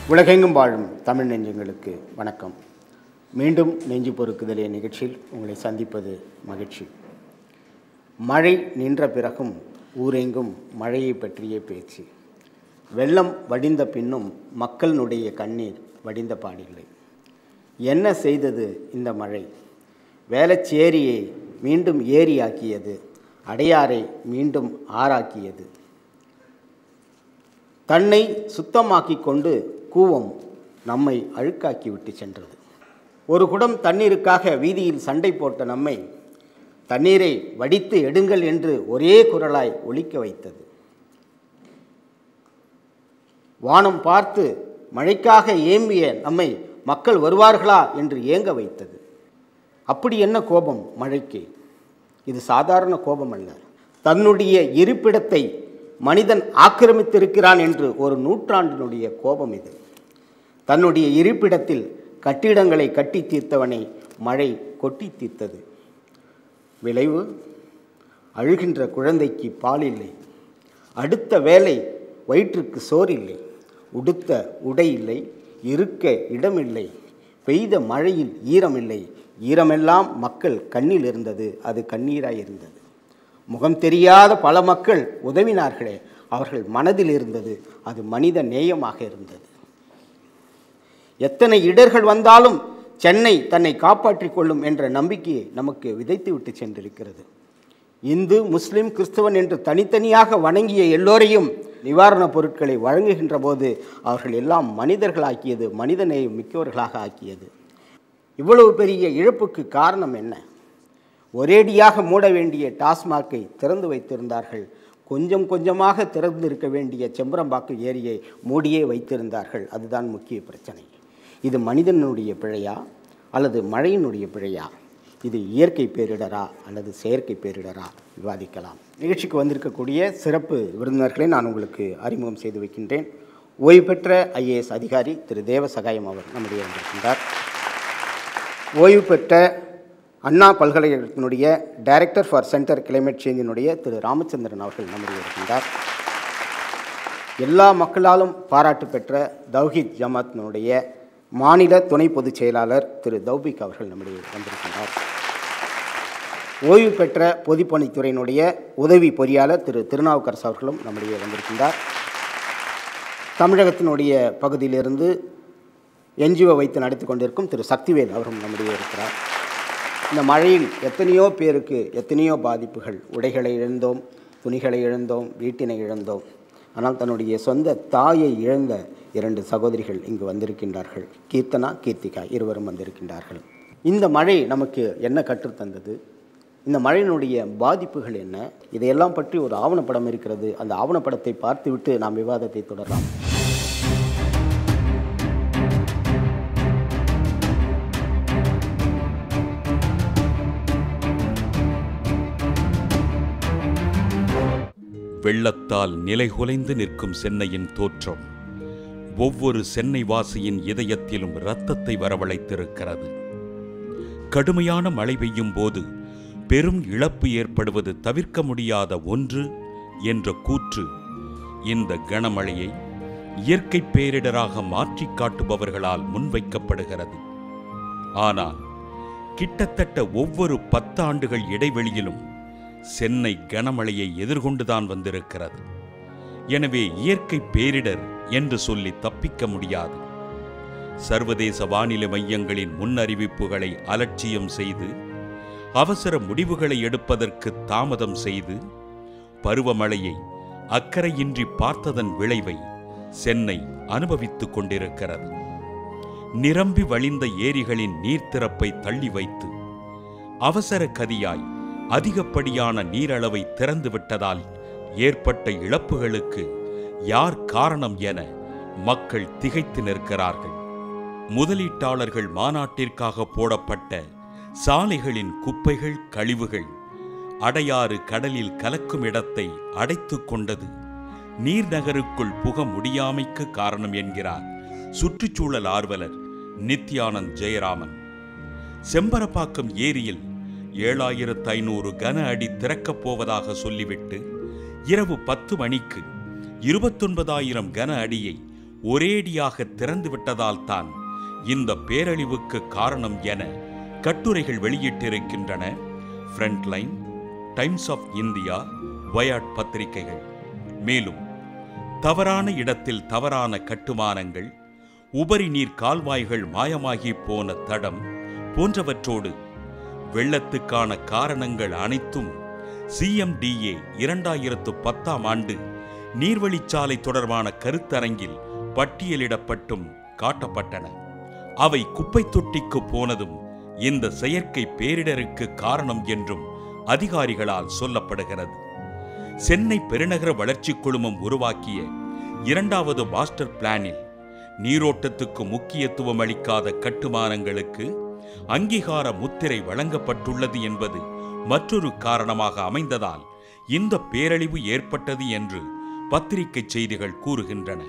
உலகெங்கும் வாழும் தமிழ் நெஞ்சங்களுக்கு வணக்கம் மீண்டும் நெஞ்சு பொறுக்குதலே நிகழ்ச்சியில் உங்களை சந்திப்பது மகிழ்ச்சி மழை நின்ற பிறகும் ஊரெங்கும் மழையை பற்றிய பேச்சு வெள்ளம் வடிந்த பின்னும் மக்களினுடைய கண்ணீர் வடிந்த பாடில்லை என்ன செய்தது இந்த மழை வேளச்சேரியை மீண்டும் ஏரியாக்கியது அடையாரை மீண்டும் ஆறாக்கியது தன்னை சுத்தமாக்கி கொண்டு கூவம் நம்மை அழுக்காக்கி விட்டு சென்றது ஒரு குடம் தண்ணீருக்காக வீதியில் சண்டை போட்ட நம்மை தண்ணீரை வடித்து எடுங்கள் என்று ஒரே குரலாய் ஒலிக்க வைத்தது வானம் பார்த்து மழைக்காக ஏம்பிய நம்மை மக்கள் வருவார்களா என்று ஏங்க வைத்தது அப்படி என்ன கோபம் மழைக்கு இது சாதாரண கோபம் அல்ல தன்னுடைய இருப்பிடத்தை மனிதன் ஆக்கிரமித்திருக்கிறான் என்று ஒரு நூற்றாண்டினுடைய கோபம் இது தன்னுடைய இருப்பிடத்தில் கட்டிடங்களை கட்டி தீர்த்தவனை மழை கொட்டி தீர்த்தது விளைவு அழுகின்ற குழந்தைக்கு பால் இல்லை அடுத்த வேலை வயிற்றுக்கு சோறு இல்லை உடுத்த உடை இல்லை இருக்க இடமில்லை பெய்த மழையில் ஈரமில்லை ஈரமெல்லாம் மக்கள் கண்ணில் இருந்தது அது கண்ணீராய் இருந்தது முகம் தெரியாத பல மக்கள் உதவினார்களே அவர்கள் மனதில் இருந்தது அது மனித நேயமாக இருந்தது எத்தனை இடர்கள் வந்தாலும் சென்னை தன்னை காப்பாற்றிக் கொள்ளும் என்ற நம்பிக்கையை நமக்கு விதைத்து விட்டு சென்றிருக்கிறது இந்து முஸ்லிம் கிறிஸ்தவன் என்று தனித்தனியாக வணங்கிய எல்லோரையும் நிவாரணப் பொருட்களை வழங்குகின்ற போது அவர்கள் எல்லாம் மனிதர்களாக்கியது மனிதநேயம் மிக்கவர்களாக ஆக்கியது இவ்வளவு பெரிய இழப்புக்கு காரணம் என்ன ஒரேடியாக மூட வேண்டிய டாஸ்மாக்கை திறந்து வைத்திருந்தார்கள் கொஞ்சம் கொஞ்சமாக திறந்திருக்க வேண்டிய செம்பரம்பாக்கு ஏரியை மூடியே வைத்திருந்தார்கள் அதுதான் முக்கிய பிரச்சனை இது மனிதனுடைய பிழையா அல்லது மழையினுடைய பிழையா இது இயற்கை பேரிடரா அல்லது செயற்கை பேரிடரா விவாதிக்கலாம் நிகழ்ச்சிக்கு வந்திருக்கக்கூடிய சிறப்பு விருந்தினர்களை நான் உங்களுக்கு அறிமுகம் செய்து வைக்கின்றேன் ஓய்வு பெற்ற ஐஏஎஸ் அதிகாரி திரு தேவசகாயம் அவர் நம்முடைய வந்திருக்கின்றார் ஓய்வு பெற்ற அண்ணா பல்கலைக்கழகத்தினுடைய டைரக்டர் ஃபார் சென்டர் கிளைமேட் சேஞ்சினுடைய திரு ராமச்சந்திரன் அவர்கள் நம்முடைய இருக்கின்றார் எல்லா மக்களாலும் பாராட்டு பெற்ற தௌஹித் ஜமாத்தினுடைய மாநில துணை பொதுச் செயலாளர் திரு தௌபிக் அவர்கள் நம்முடைய வந்திருக்கின்றார் ஓய்வு பெற்ற பொதுப்பணித்துறையினுடைய உதவி பொறியாளர் திரு திருநாவுக்கரசு அவர்களும் நம்முடைய வந்திருக்கின்றார் தமிழகத்தினுடைய பகுதியிலிருந்து என்ஜிஓ வைத்து நடத்தி கொண்டிருக்கும் திரு சக்திவேல் அவரும் நம்முடைய இருக்கிறார் இந்த மழையில் எத்தனையோ பேருக்கு எத்தனையோ பாதிப்புகள் உடைகளை இழந்தோம் துணிகளை இழந்தோம் வீட்டினை இழந்தோம் ஆனால் தன்னுடைய சொந்த தாயை இழந்த இரண்டு சகோதரிகள் இங்கு வந்திருக்கின்றார்கள் கீர்த்தனா கீர்த்திகா இருவரும் வந்திருக்கின்றார்கள் இந்த மழை நமக்கு என்ன கற்றுத்தந்தது இந்த மழையினுடைய பாதிப்புகள் என்ன இதையெல்லாம் பற்றி ஒரு ஆவணப்படம் இருக்கிறது அந்த ஆவணப்படத்தை பார்த்துவிட்டு நாம் விவாதத்தை தொடரலாம் வெள்ளத்தால் நிலைகுலைந்து நிற்கும் சென்னையின் தோற்றம் ஒவ்வொரு சென்னை வாசியின் இதயத்திலும் இரத்தத்தை வரவழைத்திருக்கிறது கடுமையான மழை பெய்யும் போது பெரும் இழப்பு ஏற்படுவது தவிர்க்க முடியாத ஒன்று என்ற கூற்று இந்த கனமழையை இயற்கை பேரிடராக மாற்றிக் காட்டுபவர்களால் முன்வைக்கப்படுகிறது ஆனால் கிட்டத்தட்ட ஒவ்வொரு பத்தாண்டுகள் இடைவெளியிலும் சென்னை கனமழையை எதிர்கொண்டுதான் வந்திருக்கிறது எனவே இயற்கை பேரிடர் என்று சொல்லி தப்பிக்க முடியாது சர்வதேச வானிலை மையங்களின் முன்னறிவிப்புகளை அலட்சியம் செய்து அவசர முடிவுகளை எடுப்பதற்கு தாமதம் செய்து பருவமழையை அக்கறையின்றி பார்த்ததன் விளைவை சென்னை அனுபவித்துக் கொண்டிருக்கிறது நிரம்பி வழிந்த ஏரிகளின் நீர்த்திறப்பை தள்ளி வைத்து அவசர கதியாய் அதிகப்படியான நீரளவை திறந்துவிட்டதால் ஏற்பட்ட இழப்புகளுக்கு யார் காரணம் என மக்கள் திகைத்து நிற்கிறார்கள் முதலீட்டாளர்கள் மாநாட்டிற்காக போடப்பட்ட சாலைகளின் குப்பைகள் கழிவுகள் அடையாறு கடலில் கலக்கும் இடத்தை அடைத்துக் கொண்டது நீர்நகருக்குள் புக முடியாமைக்கு காரணம் என்கிறார் சுற்றுச்சூழல் ஆர்வலர் நித்யானந்த் ஜெயராமன் செம்பரப்பாக்கம் ஏரியில் ஏழாயிரத்து ஐநூறு கன அடி திறக்கப் போவதாக சொல்லிவிட்டு இரவு பத்து மணிக்கு இருபத்தொன்பதாயிரம் கன அடியை ஒரேடியாக திறந்து விட்டதால் தான் இந்த பேரழிவுக்கு காரணம் என கட்டுரைகள் வெளியிட்டிருக்கின்றன ஃப்ரண்ட்லைன் டைம்ஸ் ஆஃப் இந்தியா வயாட் பத்திரிகைகள் மேலும் தவறான இடத்தில் தவறான கட்டுமானங்கள் உபரி நீர் கால்வாய்கள் மாயமாகி போன தடம் போன்றவற்றோடு வெள்ளத்துக்கான காரணங்கள் அனைத்தும் சிஎம்டிஏ இரண்டாயிரத்து பத்தாம் ஆண்டு நீர்வழிச்சாலை தொடர்பான கருத்தரங்கில் பட்டியலிடப்பட்டும் காட்டப்பட்டன அவை குப்பை தொட்டிக்கு போனதும் இந்த செயற்கை பேரிடருக்கு காரணம் என்றும் அதிகாரிகளால் சொல்லப்படுகிறது சென்னை பெருநகர வளர்ச்சி குழுமம் உருவாக்கிய இரண்டாவது மாஸ்டர் பிளானில் நீரோட்டத்துக்கு முக்கியத்துவம் அளிக்காத கட்டுமானங்களுக்கு அங்கீகார முத்திரை வழங்கப்பட்டுள்ளது என்பது மற்றொரு காரணமாக அமைந்ததால் இந்த பேரழிவு ஏற்பட்டது என்று பத்திரிகை செய்திகள் கூறுகின்றன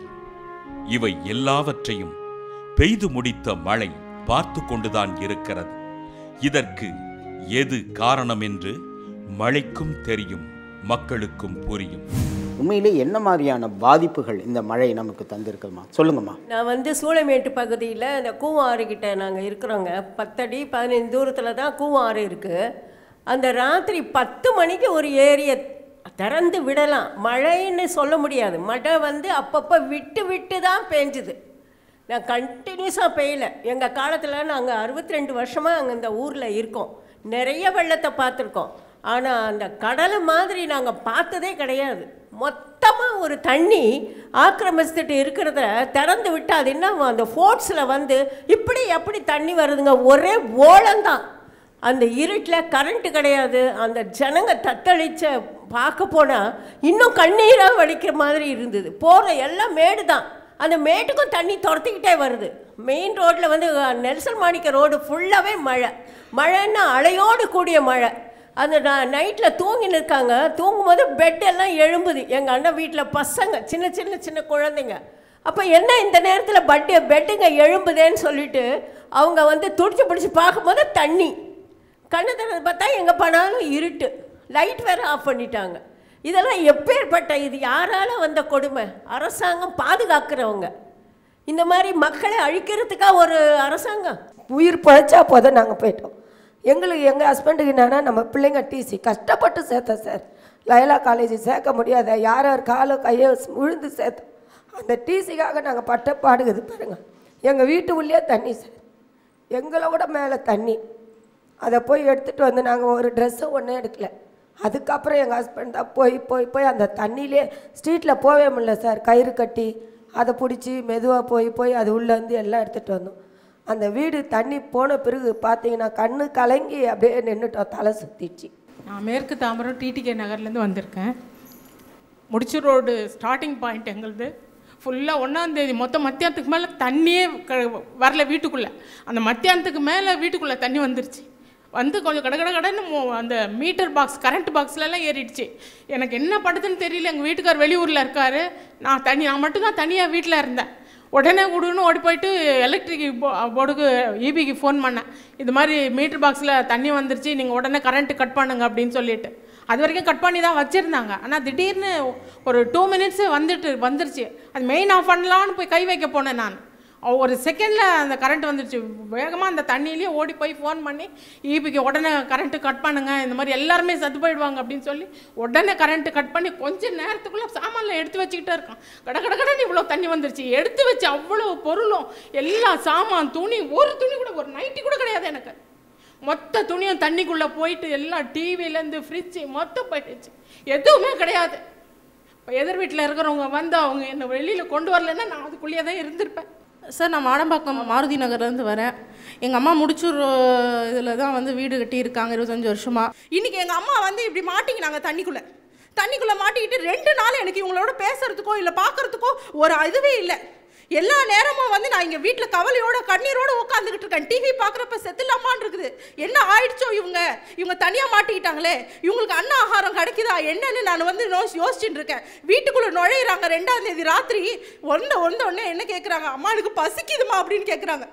இவை எல்லாவற்றையும் பெய்து முடித்த மழை பார்த்து கொண்டுதான் இருக்கிறது இதற்கு எது காரணம் என்று மழைக்கும் தெரியும் மக்களுக்கும் புரியும் உண்மையிலே என்ன மாதிரியான பாதிப்புகள் இந்த மழை நமக்கு தந்திருக்குமா சொல்லுங்கம்மா நான் வந்து சூளைமேட்டு பகுதியில் இந்த கூவாறு கிட்ட நாங்கள் இருக்கிறோங்க பத்தடி பதினைந்து தூரத்தில் தான் கூவாறு இருக்குது அந்த ராத்திரி பத்து மணிக்கு ஒரு ஏரியை திறந்து விடலாம் மழைன்னு சொல்ல முடியாது மழை வந்து அப்பப்போ விட்டு விட்டு தான் பேஞ்சுது நான் கண்டினியூஸாக பெய்யல எங்கள் காலத்தில் நாங்கள் அறுபத்தி ரெண்டு வருஷமாக அங்கே இந்த ஊரில் இருக்கோம் நிறைய வெள்ளத்தை பார்த்துருக்கோம் ஆனால் அந்த கடலை மாதிரி நாங்கள் பார்த்ததே கிடையாது மொத்தமாக ஒரு தண்ணி ஆக்கிரமிச்சுட்டு இருக்கிறத திறந்து விட்டு அது என்ன அந்த ஃபோர்ட்ஸில் வந்து இப்படி எப்படி தண்ணி வருதுங்க ஒரே ஓலந்தான் அந்த இருட்டில் கரண்ட்டு கிடையாது அந்த ஜனங்க தத்தளிச்ச பார்க்க போனால் இன்னும் கண்ணீராக வடிக்கிற மாதிரி இருந்தது போகிற எல்லாம் மேடு தான் அந்த மேட்டுக்கும் தண்ணி துரத்திக்கிட்டே வருது மெயின் ரோட்டில் வந்து நெல்சன் மாணிக்க ரோடு ஃபுல்லாகவே மழை மழைன்னா அலையோடு கூடிய மழை அந்த நைட்டில் தூங்கின்னு இருக்காங்க தூங்கும்போது பெட் எல்லாம் எழும்புது எங்கள் அண்ணன் வீட்டில் பசங்க சின்ன சின்ன சின்ன குழந்தைங்க அப்போ என்ன இந்த நேரத்தில் பட்டு பெட்டுங்க எழும்புதேன்னு சொல்லிட்டு அவங்க வந்து துடிச்சு பிடிச்சி பார்க்கும்போது தண்ணி கண்ணு திறந்து பார்த்தா எங்கே போனாலும் இருட்டு லைட் வேறு ஆஃப் பண்ணிட்டாங்க இதெல்லாம் எப்பேற்பட்ட இது யாரால வந்த கொடுமை அரசாங்கம் பாதுகாக்கிறவங்க இந்த மாதிரி மக்களை அழிக்கிறதுக்கா ஒரு அரசாங்கம் உயிர் பழைச்சா போதும் நாங்கள் போயிட்டோம் எங்களுக்கு எங்கள் ஹஸ்பண்டுக்கு என்னன்னா நம்ம பிள்ளைங்க டிசி கஷ்டப்பட்டு சேர்த்தோம் சார் லயலா காலேஜ் சேர்க்க முடியாத யார் யார் காலோ கையோ விழுந்து சேர்த்தோம் அந்த டிசிக்காக நாங்கள் பட்ட பாடுகுது பாருங்கள் எங்கள் வீட்டு உள்ளே தண்ணி சார் எங்களை விட மேலே தண்ணி அதை போய் எடுத்துகிட்டு வந்து நாங்கள் ஒரு ட்ரெஸ்ஸை ஒன்றும் எடுக்கல அதுக்கப்புறம் எங்கள் ஹஸ்பண்ட் தான் போய் போய் போய் அந்த தண்ணியிலே ஸ்ட்ரீட்டில் போகவே முடியல சார் கயிறு கட்டி அதை பிடிச்சி மெதுவாக போய் போய் அது உள்ளே வந்து எல்லாம் எடுத்துகிட்டு வந்தோம் அந்த வீடு தண்ணி போன பிறகு பார்த்தீங்கன்னா கண்ணு கலங்கி அப்படியே நின்றுட்டோம் தலை சுற்றிச்சு நான் மேற்கு தாம்பரம் டிடிகே நகர்லேருந்து வந்திருக்கேன் முடிச்சு ரோடு ஸ்டார்டிங் பாயிண்ட் எங்களுது ஃபுல்லாக ஒன்றாந்தேதி மொத்தம் மத்தியானத்துக்கு மேலே தண்ணியே க- வரல வீட்டுக்குள்ளே அந்த மத்தியானத்துக்கு மேலே வீட்டுக்குள்ளே தண்ணி வந்துருச்சு வந்து கொஞ்சம் கட கட கடன்னு மோ- அந்த மீட்டர் பாக்ஸ் கரண்ட் பாக்ஸ்லலாம் ஏறிடுச்சு எனக்கு என்ன பண்ணுதுன்னு தெரியல எங்கள் வீட்டுக்கார் வெளியூரில் இருக்கார் நான் தனி நான் மட்டும்தான் தனியாக வீட்டில் இருந்தேன் உடனே விடுன்னு ஓடி போயிட்டு எலக்ட்ரிக் போர்டுக்கு இபிக்கு ஃபோன் பண்ணேன் இது மாதிரி மீட்டர் பாக்ஸில் தண்ணி வந்துருச்சு நீங்கள் உடனே கரண்ட்டு கட் பண்ணுங்க அப்படின்னு சொல்லிட்டு அது வரைக்கும் கட் பண்ணி தான் வச்சுருந்தாங்க ஆனால் திடீர்னு ஒரு டூ மினிட்ஸு வந்துட்டு வந்துருச்சு அது மெயின் ஆஃப் பண்ணலான்னு போய் கை வைக்க போனேன் நான் அவ- ஒரு செகண்டில் அந்த கரண்ட் வந்துருச்சு வேகமாக அந்த தண்ணியிலேயே ஓடி போய் ஃபோன் பண்ணி ஈபிக்கு உடனே கரண்ட்டு கட் பண்ணுங்க இந்த மாதிரி எல்லாருமே சத்து போயிடுவாங்க அப்படின்னு சொல்லி உடனே கரண்ட்டு கட் பண்ணி கொஞ்ச நேரத்துக்குள்ளே சாமான்ல எடுத்து வச்சுக்கிட்டே இருக்கான் கட கட கடன்னு இவ்வளோ தண்ணி வந்துருச்சு எடுத்து வச்சு அவ்வளோ பொருளும் எல்லா சாமான் துணி ஒரு துணி கூட ஒரு நைட்டி கூட கிடையாது எனக்கு மொத்த துணியும் தண்ணிக்குள்ளே போயிட்டு எல்லாம் டிவிலேருந்து ஃப்ரிட்ஜு மொத்தம் போயிடுச்சு எதுவுமே கிடையாது இப்போ எதிர் வீட்டில் இருக்கிறவங்க வந்து அவங்க என்னை வெளியில் கொண்டு வரலைன்னா நான் அதுக்குள்ளேயே தான் இருந்திருப்பேன் சார் நான் மாடம்பாக்கம் மாருதி நகர்லேருந்து வரேன் எங்கள் அம்மா முடிச்சூர் இதில் தான் வந்து வீடு கட்டியிருக்காங்க இருபத்தஞ்சி வருஷமா இன்னைக்கு எங்க அம்மா வந்து இப்படி மாட்டிக்கினாங்க தண்ணிக்குள்ள தண்ணிக்குள்ள மாட்டிக்கிட்டு ரெண்டு நாள் எனக்கு இவங்களோட பேசுறதுக்கோ இல்லை பார்க்கறதுக்கோ ஒரு இதுவே இல்லை எல்லா நேரமும் வந்து நான் இங்க வீட்ல கவலையோட கண்ணீரோட உட்காந்துக்கிட்டு இருக்கேன் டிவி பார்க்குறப்ப செத்துலாமான்னு இருக்குது என்ன ஆயிடுச்சோ இவங்க இவங்க தனியா மாட்டிக்கிட்டாங்களே இவங்களுக்கு அன்ன ஆகாரம் கிடைக்குதா என்னன்னு நான் வந்து யோசி- யோசிச்சுட்டு இருக்கேன் வீட்டுக்குள்ள நுழையிறாங்க ரெண்டாம் தேதி ராத்திரி ஒந்த ஒந்த உடனே என்ன கேட்குறாங்க அம்மா எனக்கு பசிக்குதுமா அப்படின்னு கேட்குறாங்க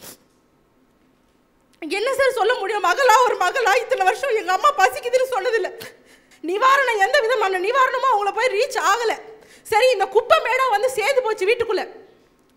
என்ன சார் சொல்ல முடியும் மகளா ஒரு மகளா இத்தனை வருஷம் எங்க அம்மா பசிக்குதுன்னு சொன்னதில்ல நிவாரணம் எந்த விதமான நிவாரணமும் அவங்கள போய் ரீச் ஆகல சரி இந்த குப்பை மேடம் வந்து சேர்ந்து போச்சு வீட்டுக்குள்ள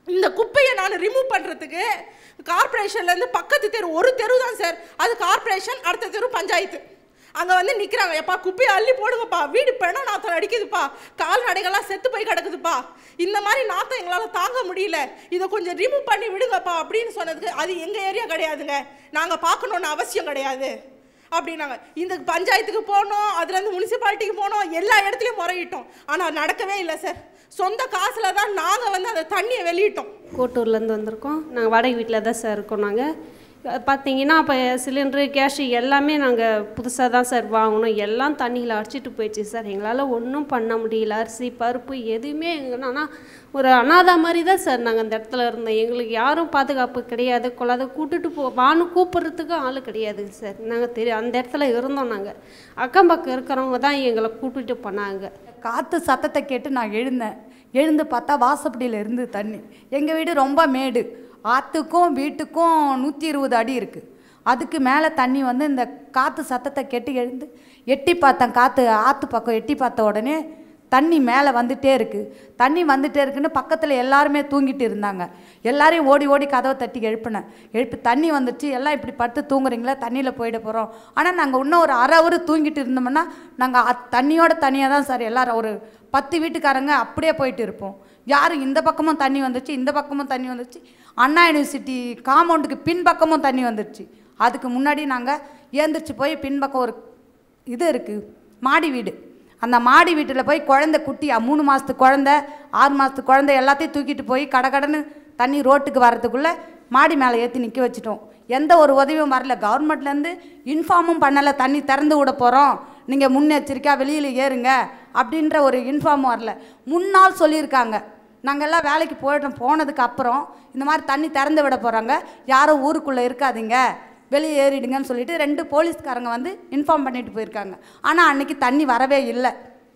இந்த குப்பையை நான் ரிமூவ் பண்ணுறதுக்கு கார்ப்பரேஷன்லேருந்து பக்கத்து தெரு ஒரு தெரு தான் சார் அது கார்ப்பரேஷன் அடுத்த தெரு பஞ்சாயத்து அங்கே வந்து நிற்கிறாங்க எப்பா குப்பையை அள்ளி போடுங்கப்பா வீடு பெண நாத்தம் அடிக்குதுப்பா கால்நடைகள்லாம் செத்து போய் கிடக்குதுப்பா இந்த மாதிரி நாத்தம் எங்களால் தாங்க முடியல இதை கொஞ்சம் ரிமூவ் பண்ணி விடுங்கப்பா அப்படின்னு சொன்னதுக்கு அது எங்கள் ஏரியா கிடையாதுங்க நாங்கள் பார்க்கணுன்னு அவசியம் கிடையாது அப்படின்னாங்க இந்த பஞ்சாயத்துக்கு போனோம் அதுலேருந்து முனிசிபாலிட்டிக்கு போனோம் எல்லா இடத்துலையும் முறையிட்டோம் ஆனால் நடக்கவே இல்லை சார் சொந்த காசில் தான் நாங்கள் வந்து அந்த தண்ணியை வெளியிட்டோம் கோட்டூர்லேருந்து வந்திருக்கோம் நாங்கள் வாடகை வீட்டில் தான் சார் இருக்கோம் நாங்கள் பார்த்தீங்கன்னா இப்போ சிலிண்ட்ரு கேஷு எல்லாமே நாங்கள் புதுசாக தான் சார் வாங்கினோம் எல்லாம் தண்ணியில் அடிச்சிட்டு போயிடுச்சு சார் எங்களால் ஒன்றும் பண்ண முடியல அரிசி பருப்பு எதுவுமே எங்கன்னா ஒரு அனாதை மாதிரி தான் சார் நாங்கள் அந்த இடத்துல இருந்தோம் எங்களுக்கு யாரும் பாதுகாப்பு கிடையாது கொள்ளாத கூட்டுட்டு போ வான்னு கூப்பிட்றதுக்கும் ஆள் கிடையாது சார் நாங்கள் தெரிய அந்த இடத்துல இருந்தோம் நாங்கள் அக்கம் பக்கம் இருக்கிறவங்க தான் எங்களை கூட்டிட்டு போனாங்க காற்று சத்தத்தை கேட்டு நான் எழுந்தேன் எழுந்து பார்த்தா வாசப்படியில் இருந்து தண்ணி எங்கள் வீடு ரொம்ப மேடு ஆற்றுக்கும் வீட்டுக்கும் நூற்றி இருபது அடி இருக்குது அதுக்கு மேலே தண்ணி வந்து இந்த காற்று சத்தத்தை கேட்டு எழுந்து எட்டி பார்த்தேன் காற்று ஆற்று பக்கம் எட்டி பார்த்த உடனே தண்ணி மேலே வந்துட்டே இருக்குது தண்ணி வந்துட்டே இருக்குன்னு பக்கத்தில் எல்லாருமே தூங்கிட்டு இருந்தாங்க எல்லாரையும் ஓடி ஓடி கதவை தட்டி எழுப்பினேன் எழுப்பி தண்ணி வந்துச்சு எல்லாம் இப்படி படுத்து தூங்குறீங்களா தண்ணியில் போயிட போகிறோம் ஆனால் நாங்கள் இன்னும் ஒரு அரை ஹவர் தூங்கிட்டு இருந்தோம்னா நாங்கள் தண்ணியோட தனியாக தான் சார் எல்லாரும் ஒரு பத்து வீட்டுக்காரங்க அப்படியே போயிட்டு இருப்போம் யாரும் இந்த பக்கமும் தண்ணி வந்துச்சு இந்த பக்கமும் தண்ணி வந்துச்சு அண்ணா யூனிவர்சிட்டி காம்பவுண்டுக்கு பின்பக்கமும் தண்ணி வந்துடுச்சு அதுக்கு முன்னாடி நாங்கள் ஏந்திரிச்சு போய் பின்பக்கம் ஒரு இது இருக்குது மாடி வீடு அந்த மாடி வீட்டில் போய் குழந்தை குட்டி அ, மூணு மாதத்து குழந்த ஆறு மாதத்து குழந்தை எல்லாத்தையும் தூக்கிட்டு போய் கடகடன்னு தண்ணி ரோட்டுக்கு வர்றதுக்குள்ளே மாடி மேலே ஏற்றி நிற்க வச்சுட்டோம் எந்த ஒரு உதவியும் வரல கவர்மெண்ட்லேருந்து இன்ஃபார்மும் பண்ணலை தண்ணி திறந்து விட போகிறோம் நீங்கள் முன்னெச்சரிக்கையாக வெளியில் ஏறுங்க அப்படின்ற ஒரு இன்ஃபார்மும் வரல முன்னாள் சொல்லியிருக்காங்க நாங்கள் எல்லாம் வேலைக்கு போயிட்டோம் போனதுக்கு அப்புறம் இந்த மாதிரி தண்ணி திறந்து விட போகிறாங்க யாரும் ஊருக்குள்ளே இருக்காதீங்க வெளியே ஏறிடுங்கன்னு சொல்லிட்டு ரெண்டு போலீஸ்காரங்க வந்து இன்ஃபார்ம் பண்ணிட்டு போயிருக்காங்க ஆனால் அன்னைக்கு தண்ணி வரவே இல்லை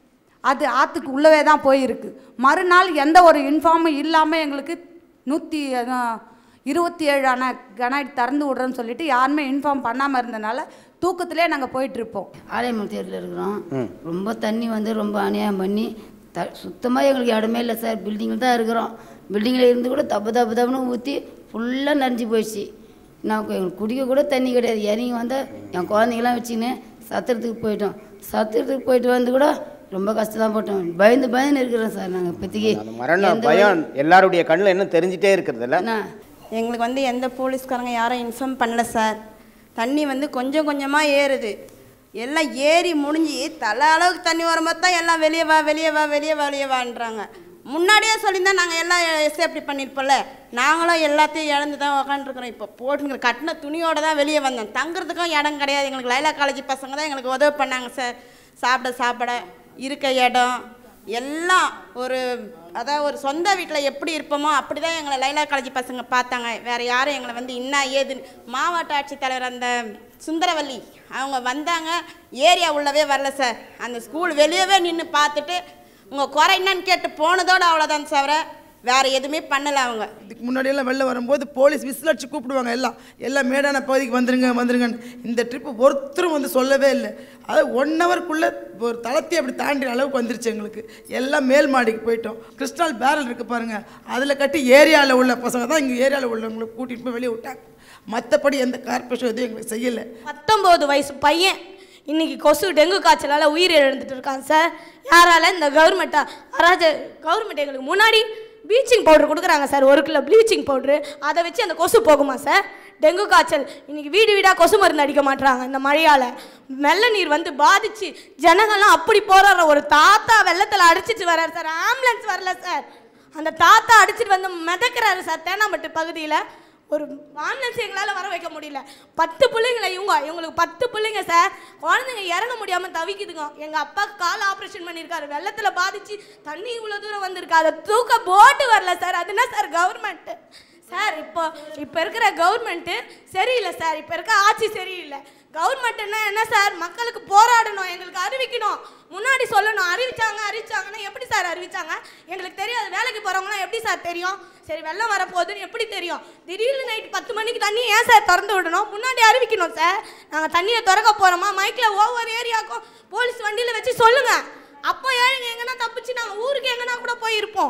அது ஆற்றுக்கு உள்ளவே தான் போயிருக்கு மறுநாள் எந்த ஒரு இன்ஃபார்மும் இல்லாமல் எங்களுக்கு நூற்றி இருபத்தி ஏழு அணை கனாய்ட் திறந்து விட்றேன்னு சொல்லிட்டு யாருமே இன்ஃபார்ம் பண்ணாமல் இருந்தனால தூக்கத்திலே நாங்கள் போயிட்டுருப்போம் ஆலயமல் தேரில் இருக்கிறோம் ரொம்ப தண்ணி வந்து ரொம்ப அநியாயம் பண்ணி த சுத்தமாக எங்களுக்கு இடமே இல்லை சார் பில்டிங்கில் தான் இருக்கிறோம் பில்டிங்கில் இருந்து கூட தப்பு தப்பு தப்புன்னு ஊற்றி ஃபுல்லாக நனைஞ்சு போயிடுச்சு நான் கு- எங்களுக்கு குடிக்க கூட தண்ணி கிடையாது இறங்கி வந்தால் என் குழந்தைங்களாம் வச்சுக்கின்னு சத்திரத்துக்கு போயிட்டோம் சத்திரத்துக்கு போயிட்டு வந்து கூட ரொம்ப கஷ்டம் தான் போட்டோம் பயந்து பயந்து இருக்கிறோம் சார் நாங்கள் இப்போதைக்கு அந்த மரண பயம் எல்லாருடைய கண்ணில் என்ன தெரிஞ்சிட்டே இருக்கிறதுல எங்களுக்கு வந்து எந்த போலீஸ்காரங்க யாரும் இன்ஃபார்ம் பண்ணல சார் தண்ணி வந்து கொஞ்சம் கொஞ்சமாக ஏறுது எல்லாம் ஏறி முடிஞ்சு தலை அளவுக்கு தண்ணி வரும்போது தான் எல்லாம் வெளியே வா வெளியே வா வெளியே வா வெளியே வான்றாங்க முன்னாடியே சொல்லியிருந்தா நாங்கள் எல்லாம் சேஃப்டி பண்ணியிருப்போம்ல நாங்களும் எல்லாத்தையும் இழந்து தான் உக்காந்துருக்குறோம் இப்போ போட்டுங்கிற கட்டின துணியோட தான் வெளியே வந்தோம் தங்குறதுக்கும் இடம் கிடையாது எங்களுக்கு லைலா காலேஜ் பசங்க தான் எங்களுக்கு உதவி பண்ணாங்க சார் சாப்பிட சாப்பிட இருக்க இடம் எல்லாம் ஒரு அதாவது ஒரு சொந்த வீட்டில் எப்படி இருப்போமோ அப்படி தான் எங்களை லைலா காலேஜ் பசங்க பார்த்தாங்க வேறு யாரும் எங்களை வந்து இன்னா ஏதுன்னு மாவட்ட ஆட்சித்தலைவர் அந்த சுந்தரவல்லி அவங்க வந்தாங்க ஏரியா உள்ளவே வரல சார் அந்த ஸ்கூல் வெளியவே நின்று பார்த்துட்டு உங்கள் குறை என்னன்னு கேட்டு போனதோடு அவ்வளோதான் தவிர வேறு எதுவுமே பண்ணலை அவங்க இதுக்கு முன்னாடி எல்லாம் வெளில வரும்போது போலீஸ் விசில் அடிச்சு கூப்பிடுவாங்க எல்லாம் எல்லாம் மேடான பகுதிக்கு வந்துருங்க வந்துருங்கன்னு இந்த ட்ரிப்பு ஒருத்தரும் வந்து சொல்லவே இல்லை அது ஒன் ஹவருக்குள்ளே ஒரு தளத்தை அப்படி தாண்டின அளவுக்கு வந்துருச்சு எங்களுக்கு எல்லாம் மேல் மாடிக்கு போயிட்டோம் கிறிஸ்டால் பேரல் இருக்கு பாருங்க அதில் கட்டி ஏரியாவில் உள்ள பசங்க தான் இங்கே ஏரியாவில் உள்ளவங்களை கூட்டிகிட்டு போய் வெளியே விட்டாங்க மற்றபடி எந்த கார்பரேஷன் எதுவும் எங்களுக்கு செய்யலை பத்தொம்போது வயசு பையன் இன்னைக்கு கொசு டெங்கு காய்ச்சலால் உயிர் இழந்துட்டு இருக்கான் சார் யாரால இந்த கவர்மெண்ட்டா அராஜ கவர்மெண்ட் எங்களுக்கு முன்னாடி ப்ளீச்சிங் பவுடர் கொடுக்குறாங்க சார் ஒரு கிலோ ப்ளீச்சிங் பவுட்ரு அதை வச்சு அந்த கொசு போகுமா சார் டெங்கு காய்ச்சல் இன்னைக்கு வீடு வீடாக கொசு மருந்து அடிக்க மாட்றாங்க இந்த மழையால் வெள்ள நீர் வந்து பாதிச்சு ஜனங்கள்லாம் அப்படி போராடுற ஒரு தாத்தா வெள்ளத்தில் அடிச்சிட்டு வர்றாரு சார் ஆம்புலன்ஸ் வரல சார் அந்த தாத்தா அடிச்சிட்டு வந்து மிதக்கிறாரு சார் தேனாம்பட்டு பகுதியில் ஒரு ஆம்புலன்ஸ் எங்களால் வர வைக்க முடியல பத்து பிள்ளைங்கள இவங்க இவங்களுக்கு பத்து பிள்ளைங்க சார் குழந்தைங்க இறங்க முடியாமல் தவிக்குதுங்க எங்கள் அப்பாவுக்கு கால் ஆப்ரேஷன் பண்ணியிருக்காரு வெள்ளத்தில் பாதிச்சு தண்ணி இவ்வளோ தூரம் வந்திருக்கு அதை தூக்க போட்டு வரல சார் அது என்ன சார் கவர்மெண்ட்டு சார் இப்போ இப்போ இருக்கிற கவர்மெண்ட்டு சரியில்லை சார் இப்போ இருக்க ஆட்சி சரியில்லை கவர்மெண்ட்னா என்ன சார் மக்களுக்கு போராடணும் எங்களுக்கு அறிவிக்கணும் முன்னாடி சொல்லணும் அறிவிச்சாங்க அறிவிச்சாங்கன்னா எப்படி சார் அறிவிச்சாங்க எங்களுக்கு தெரியாது வேலைக்கு போகிறவங்களாம் எப்படி சார் தெரியும் சரி வெள்ளம் வரப்போகுதுன்னு எப்படி தெரியும் திடீர்னு நைட் பத்து மணிக்கு தண்ணி ஏன் சார் திறந்து விடணும் முன்னாடி அறிவிக்கணும் சார் நாங்கள் தண்ணியை திறக்க போகிறோமா மைக்கில் ஒவ்வொரு ஏரியாவுக்கும் போலீஸ் வண்டியில் வச்சு சொல்லுங்கள் அப்போ ஏழுங்க எங்கன்னா தப்பிச்சு நாங்கள் ஊருக்கு எங்கன்னா கூட போயிருப்போம்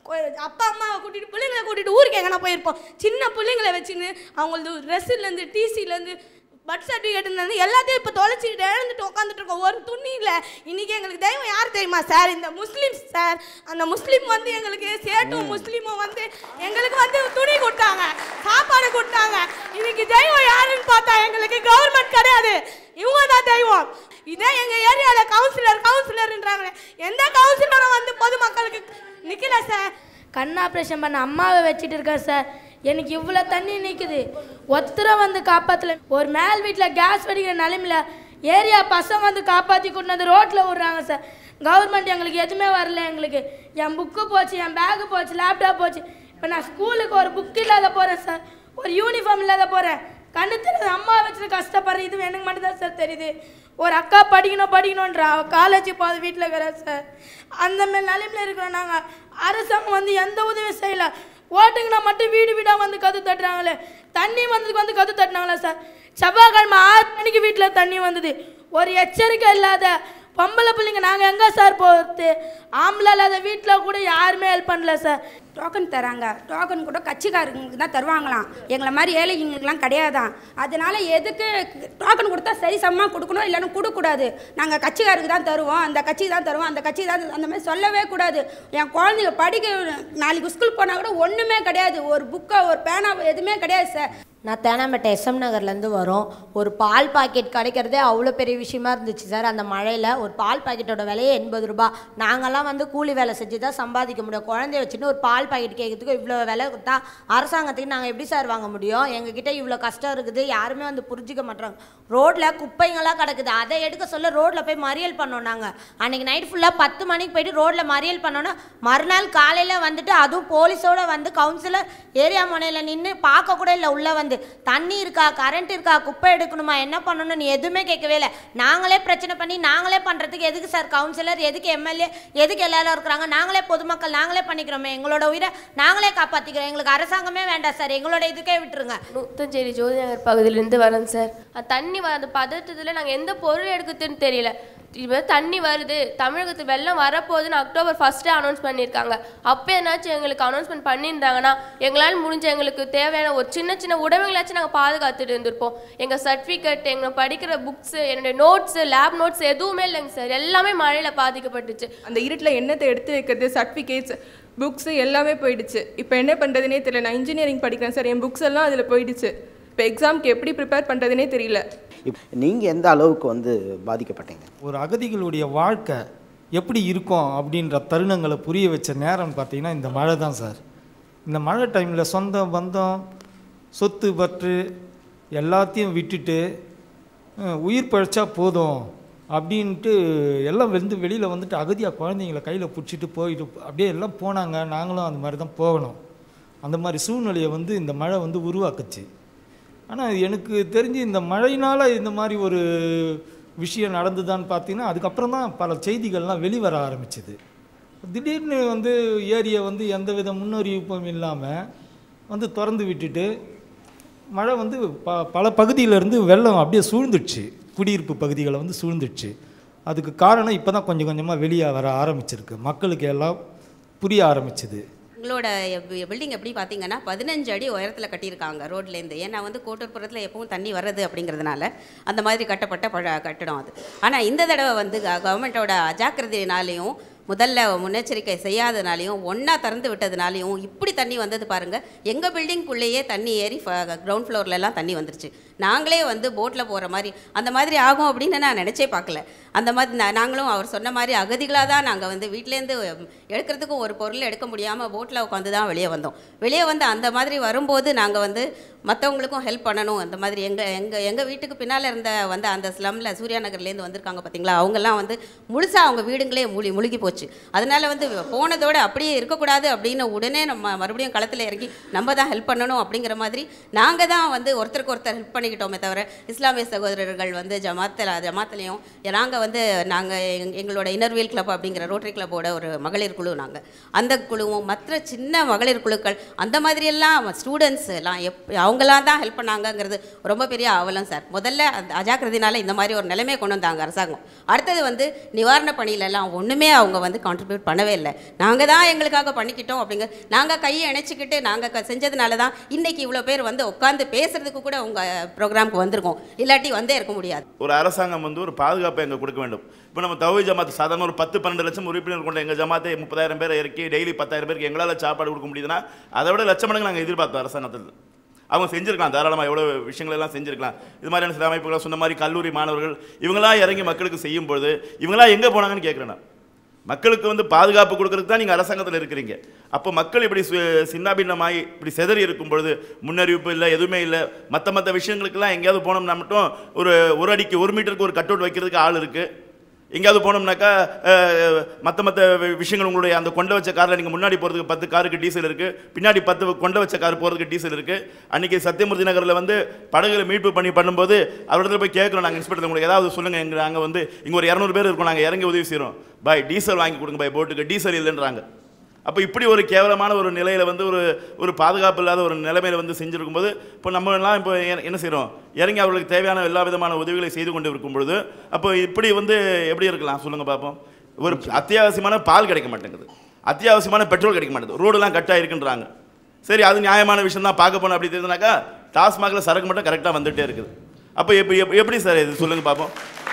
கொ- அப்பா அம்மாவை கூட்டிட்டு பிள்ளைங்களை கூட்டிட்டு ஊருக்கு எங்கன்னா போயிருப்போம் சின்ன பிள்ளைங்களை வச்சுன்னு அவங்களது ட்ரெஸ்ஸுலேருந்து டிசிலேருந்து பர்த் சர்டிஃபிகேட் இருந்து எல்லாத்தையும் இப்போ தொலைச்சிக்கிட்டு இழந்துட்டு உட்காந்துட்டு இருக்கோம் ஒரு துணி இல்லை இன்னைக்கு எங்களுக்கு தெய்வம் யார் தெரியுமா சார் இந்த முஸ்லீம் சார் அந்த முஸ்லீம் வந்து எங்களுக்கு சேட்டும் முஸ்லீமும் வந்து எங்களுக்கு வந்து துணி கொடுத்தாங்க சாப்பாடு கொடுத்தாங்க இன்னைக்கு தெய்வம் யாருன்னு பார்த்தா எங்களுக்கு கவர்மெண்ட் கிடையாது இவங்க தான் தெய்வம் இதே எங்க ஏரியால கவுன்சிலர் கவுன்சிலர்ன்றாங்களே எந்த கவுன்சிலரும் வந்து பொதுமக்களுக்கு நிக்கல சார் கண் ஆப்ரேஷன் பண்ண அம்மாவை வச்சுட்டு இருக்கேன் சார் எனக்கு இவ்வளோ தண்ணி நிற்குது ஒத்தரை வந்து காப்பாற்றல ஒரு மேல் வீட்டில் கேஸ் வெடிக்கிற நிலைமையில ஏரியா பசங்க வந்து காப்பாற்றி கொண்டு வந்து ரோட்டில் விட்றாங்க சார் கவர்மெண்ட் எங்களுக்கு எதுவுமே வரல எங்களுக்கு என் புக்கு போச்சு என் பேகு போச்சு லேப்டாப் போச்சு இப்போ நான் ஸ்கூலுக்கு ஒரு புக் இல்லாத போகிறேன் சார் ஒரு யூனிஃபார்ம் இல்லாத போகிறேன் கண்ணு தெரியாத அம்மா வச்சுட்டு கஷ்டப்படுறேன் இது எனக்கு மட்டும்தான் சார் தெரியுது ஒரு அக்கா படிக்கணும் படிக்கணுன்றா அவள் காலேஜ் போகாத வீட்டில் இருக்கிறா சார் அந்த மாதிரி நிலைமையில இருக்கிறோம் நாங்கள் அரசாங்கம் வந்து எந்த உதவியும் செய்யல ஓட்டுங்கன்னா மட்டும் வீடு வீடாக வந்து கது தட்டுறாங்களே தண்ணி வந்ததுக்கு வந்து கது தட்டினாங்களா சார் செவ்வாய்க்கிழமை ஆறு மணிக்கு வீட்டில் தண்ணி வந்தது ஒரு எச்சரிக்கை இல்லாத பொம்பளை பிள்ளைங்க நாங்கள் எங்கே சார் போகிறது ஆம்பளை இல்லாத வீட்டில் கூட யாருமே ஹெல்ப் பண்ணல சார் டோக்கன் தராங்க டோக்கன் கூட கட்சிக்காரங்களுக்கு தான் தருவாங்களாம் எங்களை மாதிரி ஏழைங்களுக்குலாம் கிடையாதான் அதனால எதுக்கு டோக்கன் கொடுத்தா சரி சமமாக கொடுக்கணும் இல்லைன்னா கொடுக்கக்கூடாது நாங்கள் கட்சிக்காருக்கு தான் தருவோம் அந்த கட்சி தான் தருவோம் அந்த கட்சி தான் அந்த மாதிரி சொல்லவே கூடாது என் குழந்தைங்க படிக்க நாளைக்கு ஸ்கூல் போனால் கூட ஒன்றுமே கிடையாது ஒரு புக்கை ஒரு பேனா எதுவுமே கிடையாது சார் நான் தேனாம்பேட்டை எஸ்எம் நகர்லேருந்து வரோம் ஒரு பால் பாக்கெட் கிடைக்கிறதே அவ்வளோ பெரிய விஷயமா இருந்துச்சு சார் அந்த மழையில் ஒரு பால் பாக்கெட்டோட விலையே எண்பது ரூபாய் நாங்கள்லாம் வந்து கூலி வேலை செஞ்சு தான் சம்பாதிக்க முடியும் குழந்தைய வச்சுட்டு ஒரு பால் பாக்கெட் கேட்கறதுக்கு இவ்வளோ விலை கொடுத்தா அரசாங்கத்துக்கு நாங்கள் எப்படி சார் வாங்க முடியும் எங்ககிட்ட இவ்வளோ கஷ்டம் இருக்குது யாருமே வந்து புரிஞ்சிக்க மாட்டாங்க ரோட்டில் குப்பைங்களாம் கிடக்குது அதை எடுக்க சொல்ல ரோட்டில் போய் மறியல் பண்ணோம் நாங்கள் அன்றைக்கி நைட் ஃபுல்லாக பத்து மணிக்கு போயிட்டு ரோட்டில் மறியல் பண்ணோன்னா மறுநாள் காலையில் வந்துட்டு அதுவும் போலீஸோட வந்து கவுன்சிலர் ஏரியா முனையில் நின்று பார்க்க கூட இல்லை உள்ளே வந்து தண்ணி இருக்கா கரண்ட் இருக்கா குப்பை எடுக்கணுமா என்ன பண்ணணும்னு எதுவுமே கேட்கவே இல்லை நாங்களே பிரச்சனை பண்ணி நாங்களே பண்ணுறதுக்கு எதுக்கு சார் கவுன்சிலர் எதுக்கு எம்எல்ஏ எதுக்கு எல்லாரும் இருக்கிறாங்க நாங்களே பொதுமக்கள் நாங்களே பண்ணிக்கிறோமே எங்களோட உயிரை நாங்களே காப்பாற்றிக்கிறோம் எங்களுக்கு அரசாங்கமே வேண்டாம் சார் எங்களோட இதுக்கே விட்டுருங்க நூத்தஞ்சேரி ஜோதி நகர் பகுதியிலேருந்து வரேன் சார் அது தண்ணி வ அந்த பதட்டத்தில் நாங்கள் எந்த பொருள் எடுக்குதுன்னு தெரியல இப்போ தண்ணி வருது தமிழகத்து வெள்ளம் வரப்போகுதுன்னு அக்டோபர் ஃபஸ்ட்டே அனௌன்ஸ் பண்ணியிருக்காங்க அப்போ என்னாச்சும் எங்களுக்கு அனௌன்ஸ்மெண்ட் பண்ணியிருந்தாங்கன்னா எங்களால் முடிஞ்ச எங்களுக்கு தேவையான ஒரு சின்ன சின்ன உடமைகளாச்சும் நாங்கள் பாதுகாத்துட்டு இருந்திருப்போம் எங்கள் சர்டிஃபிகேட் எங்கள் படிக்கிற புக்ஸு என்னுடைய நோட்ஸு லேப் நோட்ஸ் எதுவுமே இல்லைங்க சார் எல்லாமே மழையில் பாதிக்கப்பட்டுச்சு அந்த இருட்டில் என்னத்தை எடுத்து வைக்கிறது சர்டிஃபிகேட்ஸ் புக்ஸு எல்லாமே போயிடுச்சு இப்போ என்ன பண்ணுறதுனே தெரியல நான் இன்ஜினியரிங் படிக்கிறேன் சார் என் புக்ஸ் எல்லாம் அதில் போயிடுச்சு இப்போ எக்ஸாம்க்கு எப்படி ப்ரிப்பேர் பண்ணுறதுனே தெரியல இப் நீங்கள் எந்த அளவுக்கு வந்து பாதிக்கப்பட்டீங்க ஒரு அகதிகளுடைய வாழ்க்கை எப்படி இருக்கும் அப்படின்ற தருணங்களை புரிய வச்ச நேரம்னு பார்த்தீங்கன்னா இந்த மழை தான் சார் இந்த மழை டைமில் சொந்தம் பந்தம் சொத்து பற்று எல்லாத்தையும் விட்டுட்டு அஹ், உயிர் பழைச்சா போதும் அப்படின்ட்டு எல்லாம் வந்து வெளியில் வந்துட்டு அகதியாக குழந்தைங்கள கையில் பிடிச்சிட்டு போயிட்டு அப்படியே எல்லாம் போனாங்க நாங்களும் அந்த மாதிரி தான் போகணும் அந்த மாதிரி சூழ்நிலையை வந்து இந்த மழை வந்து உருவாக்குச்சு ஆனால் எனக்கு தெரிஞ்சு இந்த மழையினால் இந்த மாதிரி ஒரு விஷயம் நடந்துதான்னு பார்த்தீங்கன்னா அதுக்கப்புறம் தான் பல செய்திகள்லாம் வெளிவர ஆரம்பிச்சுது திடீர்னு வந்து ஏரியை வந்து எந்தவித முன்னறிவிப்பும் இல்லாமல் வந்து திறந்து விட்டுட்டு மழை வந்து ப பல பகுதியிலேருந்து வெள்ளம் அப்படியே சூழ்ந்துடுச்சு குடியிருப்பு பகுதிகளை வந்து சூழ்ந்துடுச்சு அதுக்கு காரணம் இப்போ தான் கொஞ்சம் கொஞ்சமாக வெளியே வர ஆரம்பிச்சிருக்கு மக்களுக்கு எல்லாம் புரிய ஆரம்பிச்சுது எங்களோட பில்டிங் எப்படி பார்த்தீங்கன்னா பதினஞ்சு அடி உயரத்தில் கட்டியிருக்காங்க ரோட்லேருந்து ஏன்னா வந்து கோட்டூர்புரத்தில் எப்பவும் தண்ணி வர்றது அப்படிங்கிறதுனால அந்த மாதிரி கட்டப்பட்ட பழ கட்டடம் அது ஆனால் இந்த தடவை வந்து கவர்மெண்ட்டோட அஜாக்கிரதையினாலையும் முதல்ல முன்னெச்சரிக்கை செய்யாதனாலையும் ஒன்றா திறந்து விட்டதுனாலையும் இப்படி தண்ணி வந்தது பாருங்கள் எங்கள் பில்டிங்குள்ளேயே தண்ணி ஏறி கிரவுண்ட் ஃப்ளோர்லலாம் தண்ணி வந்துருச்சு நாங்களே வந்து போட்டில் போகிற மாதிரி அந்த மாதிரி ஆகும் அப்படின்னு நான் நினச்சே பார்க்கல அந்த மாதிரி நா- நாங்களும் அவர் சொன்ன மாதிரி அகதிகளாக தான் நாங்கள் வந்து வீட்டிலேருந்து எடுக்கிறதுக்கும் ஒரு பொருள் எடுக்க முடியாமல் போட்டில் உட்காந்து தான் வெளியே வந்தோம் வெளியே வந்து அந்த மாதிரி வரும்போது நாங்கள் வந்து மற்றவங்களுக்கும் ஹெல்ப் பண்ணணும் அந்த மாதிரி எங்கள் எங்கள் எங்கள் வீட்டுக்கு பின்னால் இருந்த வந்து அந்த ஸ்லம்மில் சூர்யா நகர்லேருந்து வந்திருக்காங்க பார்த்தீங்களா அவங்கெல்லாம் வந்து முழுசாக அவங்க வீடுங்களே மூழ்கி முழுகி போச்சு அதனால வந்து போனதோட அப்படியே இருக்கக்கூடாது அப்படின்னு உடனே நம்ம மறுபடியும் களத்தில் இறங்கி நம்ம தான் ஹெல்ப் பண்ணணும் அப்படிங்கிற மாதிரி நாங்கள் தான் வந்து ஒருத்தருக்கு ஒருத்தர் ஹெல்ப் பண்ணிக்கிட்டோமே தவிர இஸ்லாமிய சகோதரர்கள் வந்து ஜமாத்தில் ஜமாத்துலேயும் நாங்கள் வந்து நாங்கள் எங்களோட இன்னர்வீல் கிளப் அப்படிங்கிற ரோட்டரி கிளப்போட ஒரு மகளிர் குழு நாங்கள் அந்த குழுவும் மற்ற சின்ன மகளிர் குழுக்கள் அந்த மாதிரியெல்லாம் ஸ்டூடெண்ட்ஸ் எல்லாம் எப் அவங்களாம் தான் ஹெல்ப் பண்ணாங்கங்கிறது ரொம்ப பெரிய ஆவலம் சார் முதல்ல அந்த அஜாக்கிரதையினால இந்த மாதிரி ஒரு நிலைமையை கொண்டு வந்தாங்க அரசாங்கம் அடுத்தது வந்து நிவாரண பணியிலெல்லாம் ஒன்றுமே அவங்க வந்து கான்ட்ரிபியூட் பண்ணவே இல்லை நாங்கள் தான் எங்களுக்காக பண்ணிக்கிட்டோம் அப்படிங்க நாங்கள் கையை இணைச்சிக்கிட்டு நாங்கள் செஞ்சதுனால தான் இன்னைக்கு இவ்வளோ பேர் வந்து உட்காந்து பேசுறதுக்கு கூட உங்கள் ப்ரோக்ராமுக்கு வந்திருக்கோம் இல்லாட்டி வந்தே இருக்க முடியாது ஒரு அரசாங்கம் வந்து ஒரு பாதுகாப்பை எங்க கொடுக்க வேண்டும் இப்போ நம்ம தவி ஜமாத் சாதாரண ஒரு பத்து பன்னெண்டு லட்சம் உறுப்பினர் கொண்ட எங்கள் ஜமாத்தை முப்பதாயிரம் பேரை இறக்கி டெய்லி பத்தாயிரம் பேருக்கு எங்களால் சாப்பாடு கொடுக்க முடியுதுன்னா அதை விட லட்சம் மடங்கு நாங்கள் எதிர்பார்த்தோம் அரசாங்கத்தில் அவங்க செஞ்சிருக்கலாம் தாராளமாக எவ்வளோ விஷயங்கள் எல்லாம் செஞ்சிருக்கலாம் இது மாதிரியான சில அமைப்புகளை சொன்ன மாதிரி கல்லூரி மாணவர்கள் இவங்களாம் இறங்கி மக்களுக்கு செய்யும் பொழுது இவங்களாம் எங்கே போனாங்கன்னு கேட்குறேன் நான் மக்களுக்கு வந்து பாதுகாப்பு கொடுக்கறதுக்கு தான் நீங்கள் அரசாங்கத்தில் இருக்கிறீங்க அப்போ மக்கள் இப்படி சு- சின்னாபின்னமாகி இப்படி செதறி இருக்கும் பொழுது முன்னறிவிப்பு இல்லை எதுவுமே இல்லை மற்ற மற்ற விஷயங்களுக்கெல்லாம் எங்கேயாவது போனோம்னா மட்டும் ஒரு ஒரு அடிக்கு ஒரு மீட்டருக்கு ஒரு கட் அவுட் வைக்கிறதுக்கு ஆள் இருக்குது எங்கேயாவது போனோம்னாக்கா மற்ற மற்ற விஷயங்கள் உங்களுடைய அந்த கொண்ட வச்ச காரில் நீங்கள் முன்னாடி போகிறதுக்கு பத்து காருக்கு டீசல் இருக்குது பின்னாடி பத்து கொண்ட வச்ச கார் போகிறதுக்கு டீசல் இருக்குது அன்றைக்கி சத்தியமூர்த்தி நகரில் வந்து படகுல மீட்பு பண்ணி பண்ணும்போது அவரிடத்துல போய் கேட்குறோம் நாங்கள் இன்ஸ்பெக்டர் உங்களுக்கு ஏதாவது சொல்லுங்கள் எங்கள் நாங்கள் வந்து இங்கே ஒரு இரநூறு பேர் இருக்கோம் நாங்கள் இறங்கி உதவி செய்கிறோம் பாய் டீசல் வாங்கி கொடுங்க பாய் போட்டுக்கு டீசல் இல்லைன்றாங்க அப்போ இப்படி ஒரு கேவலமான ஒரு நிலையில் வந்து ஒரு ஒரு பாதுகாப்பு இல்லாத ஒரு நிலைமையில் வந்து செஞ்சுருக்கும்போது இப்போ நம்ம எல்லாம் இப்போ என்ன- என்ன செய்கிறோம் இறங்கி அவர்களுக்கு தேவையான எல்லா விதமான உதவிகளை செய்து கொண்டு இருக்கும் பொழுது அப்போ இப்படி வந்து எப்படி இருக்கலாம் சொல்லுங்கள் பார்ப்போம் ஒரு அத்தியாவசியமான பால் கிடைக்க மாட்டேங்குது அத்தியாவசியமான பெட்ரோல் கிடைக்க மாட்டேங்குது ரோடெல்லாம் கட் ஆயிருக்குன்றாங்க சரி அது நியாயமான விஷயம் தான் பார்க்க போனோம் அப்படி தெரியுதுனாக்கா டாஸ்மாகில் சரக்கு மட்டும் கரெக்டாக வந்துகிட்டே இருக்குது அப்போ எப்படி எப்படி- எப்படி சார் இது சொல்லுங்கள் பார்ப்போம்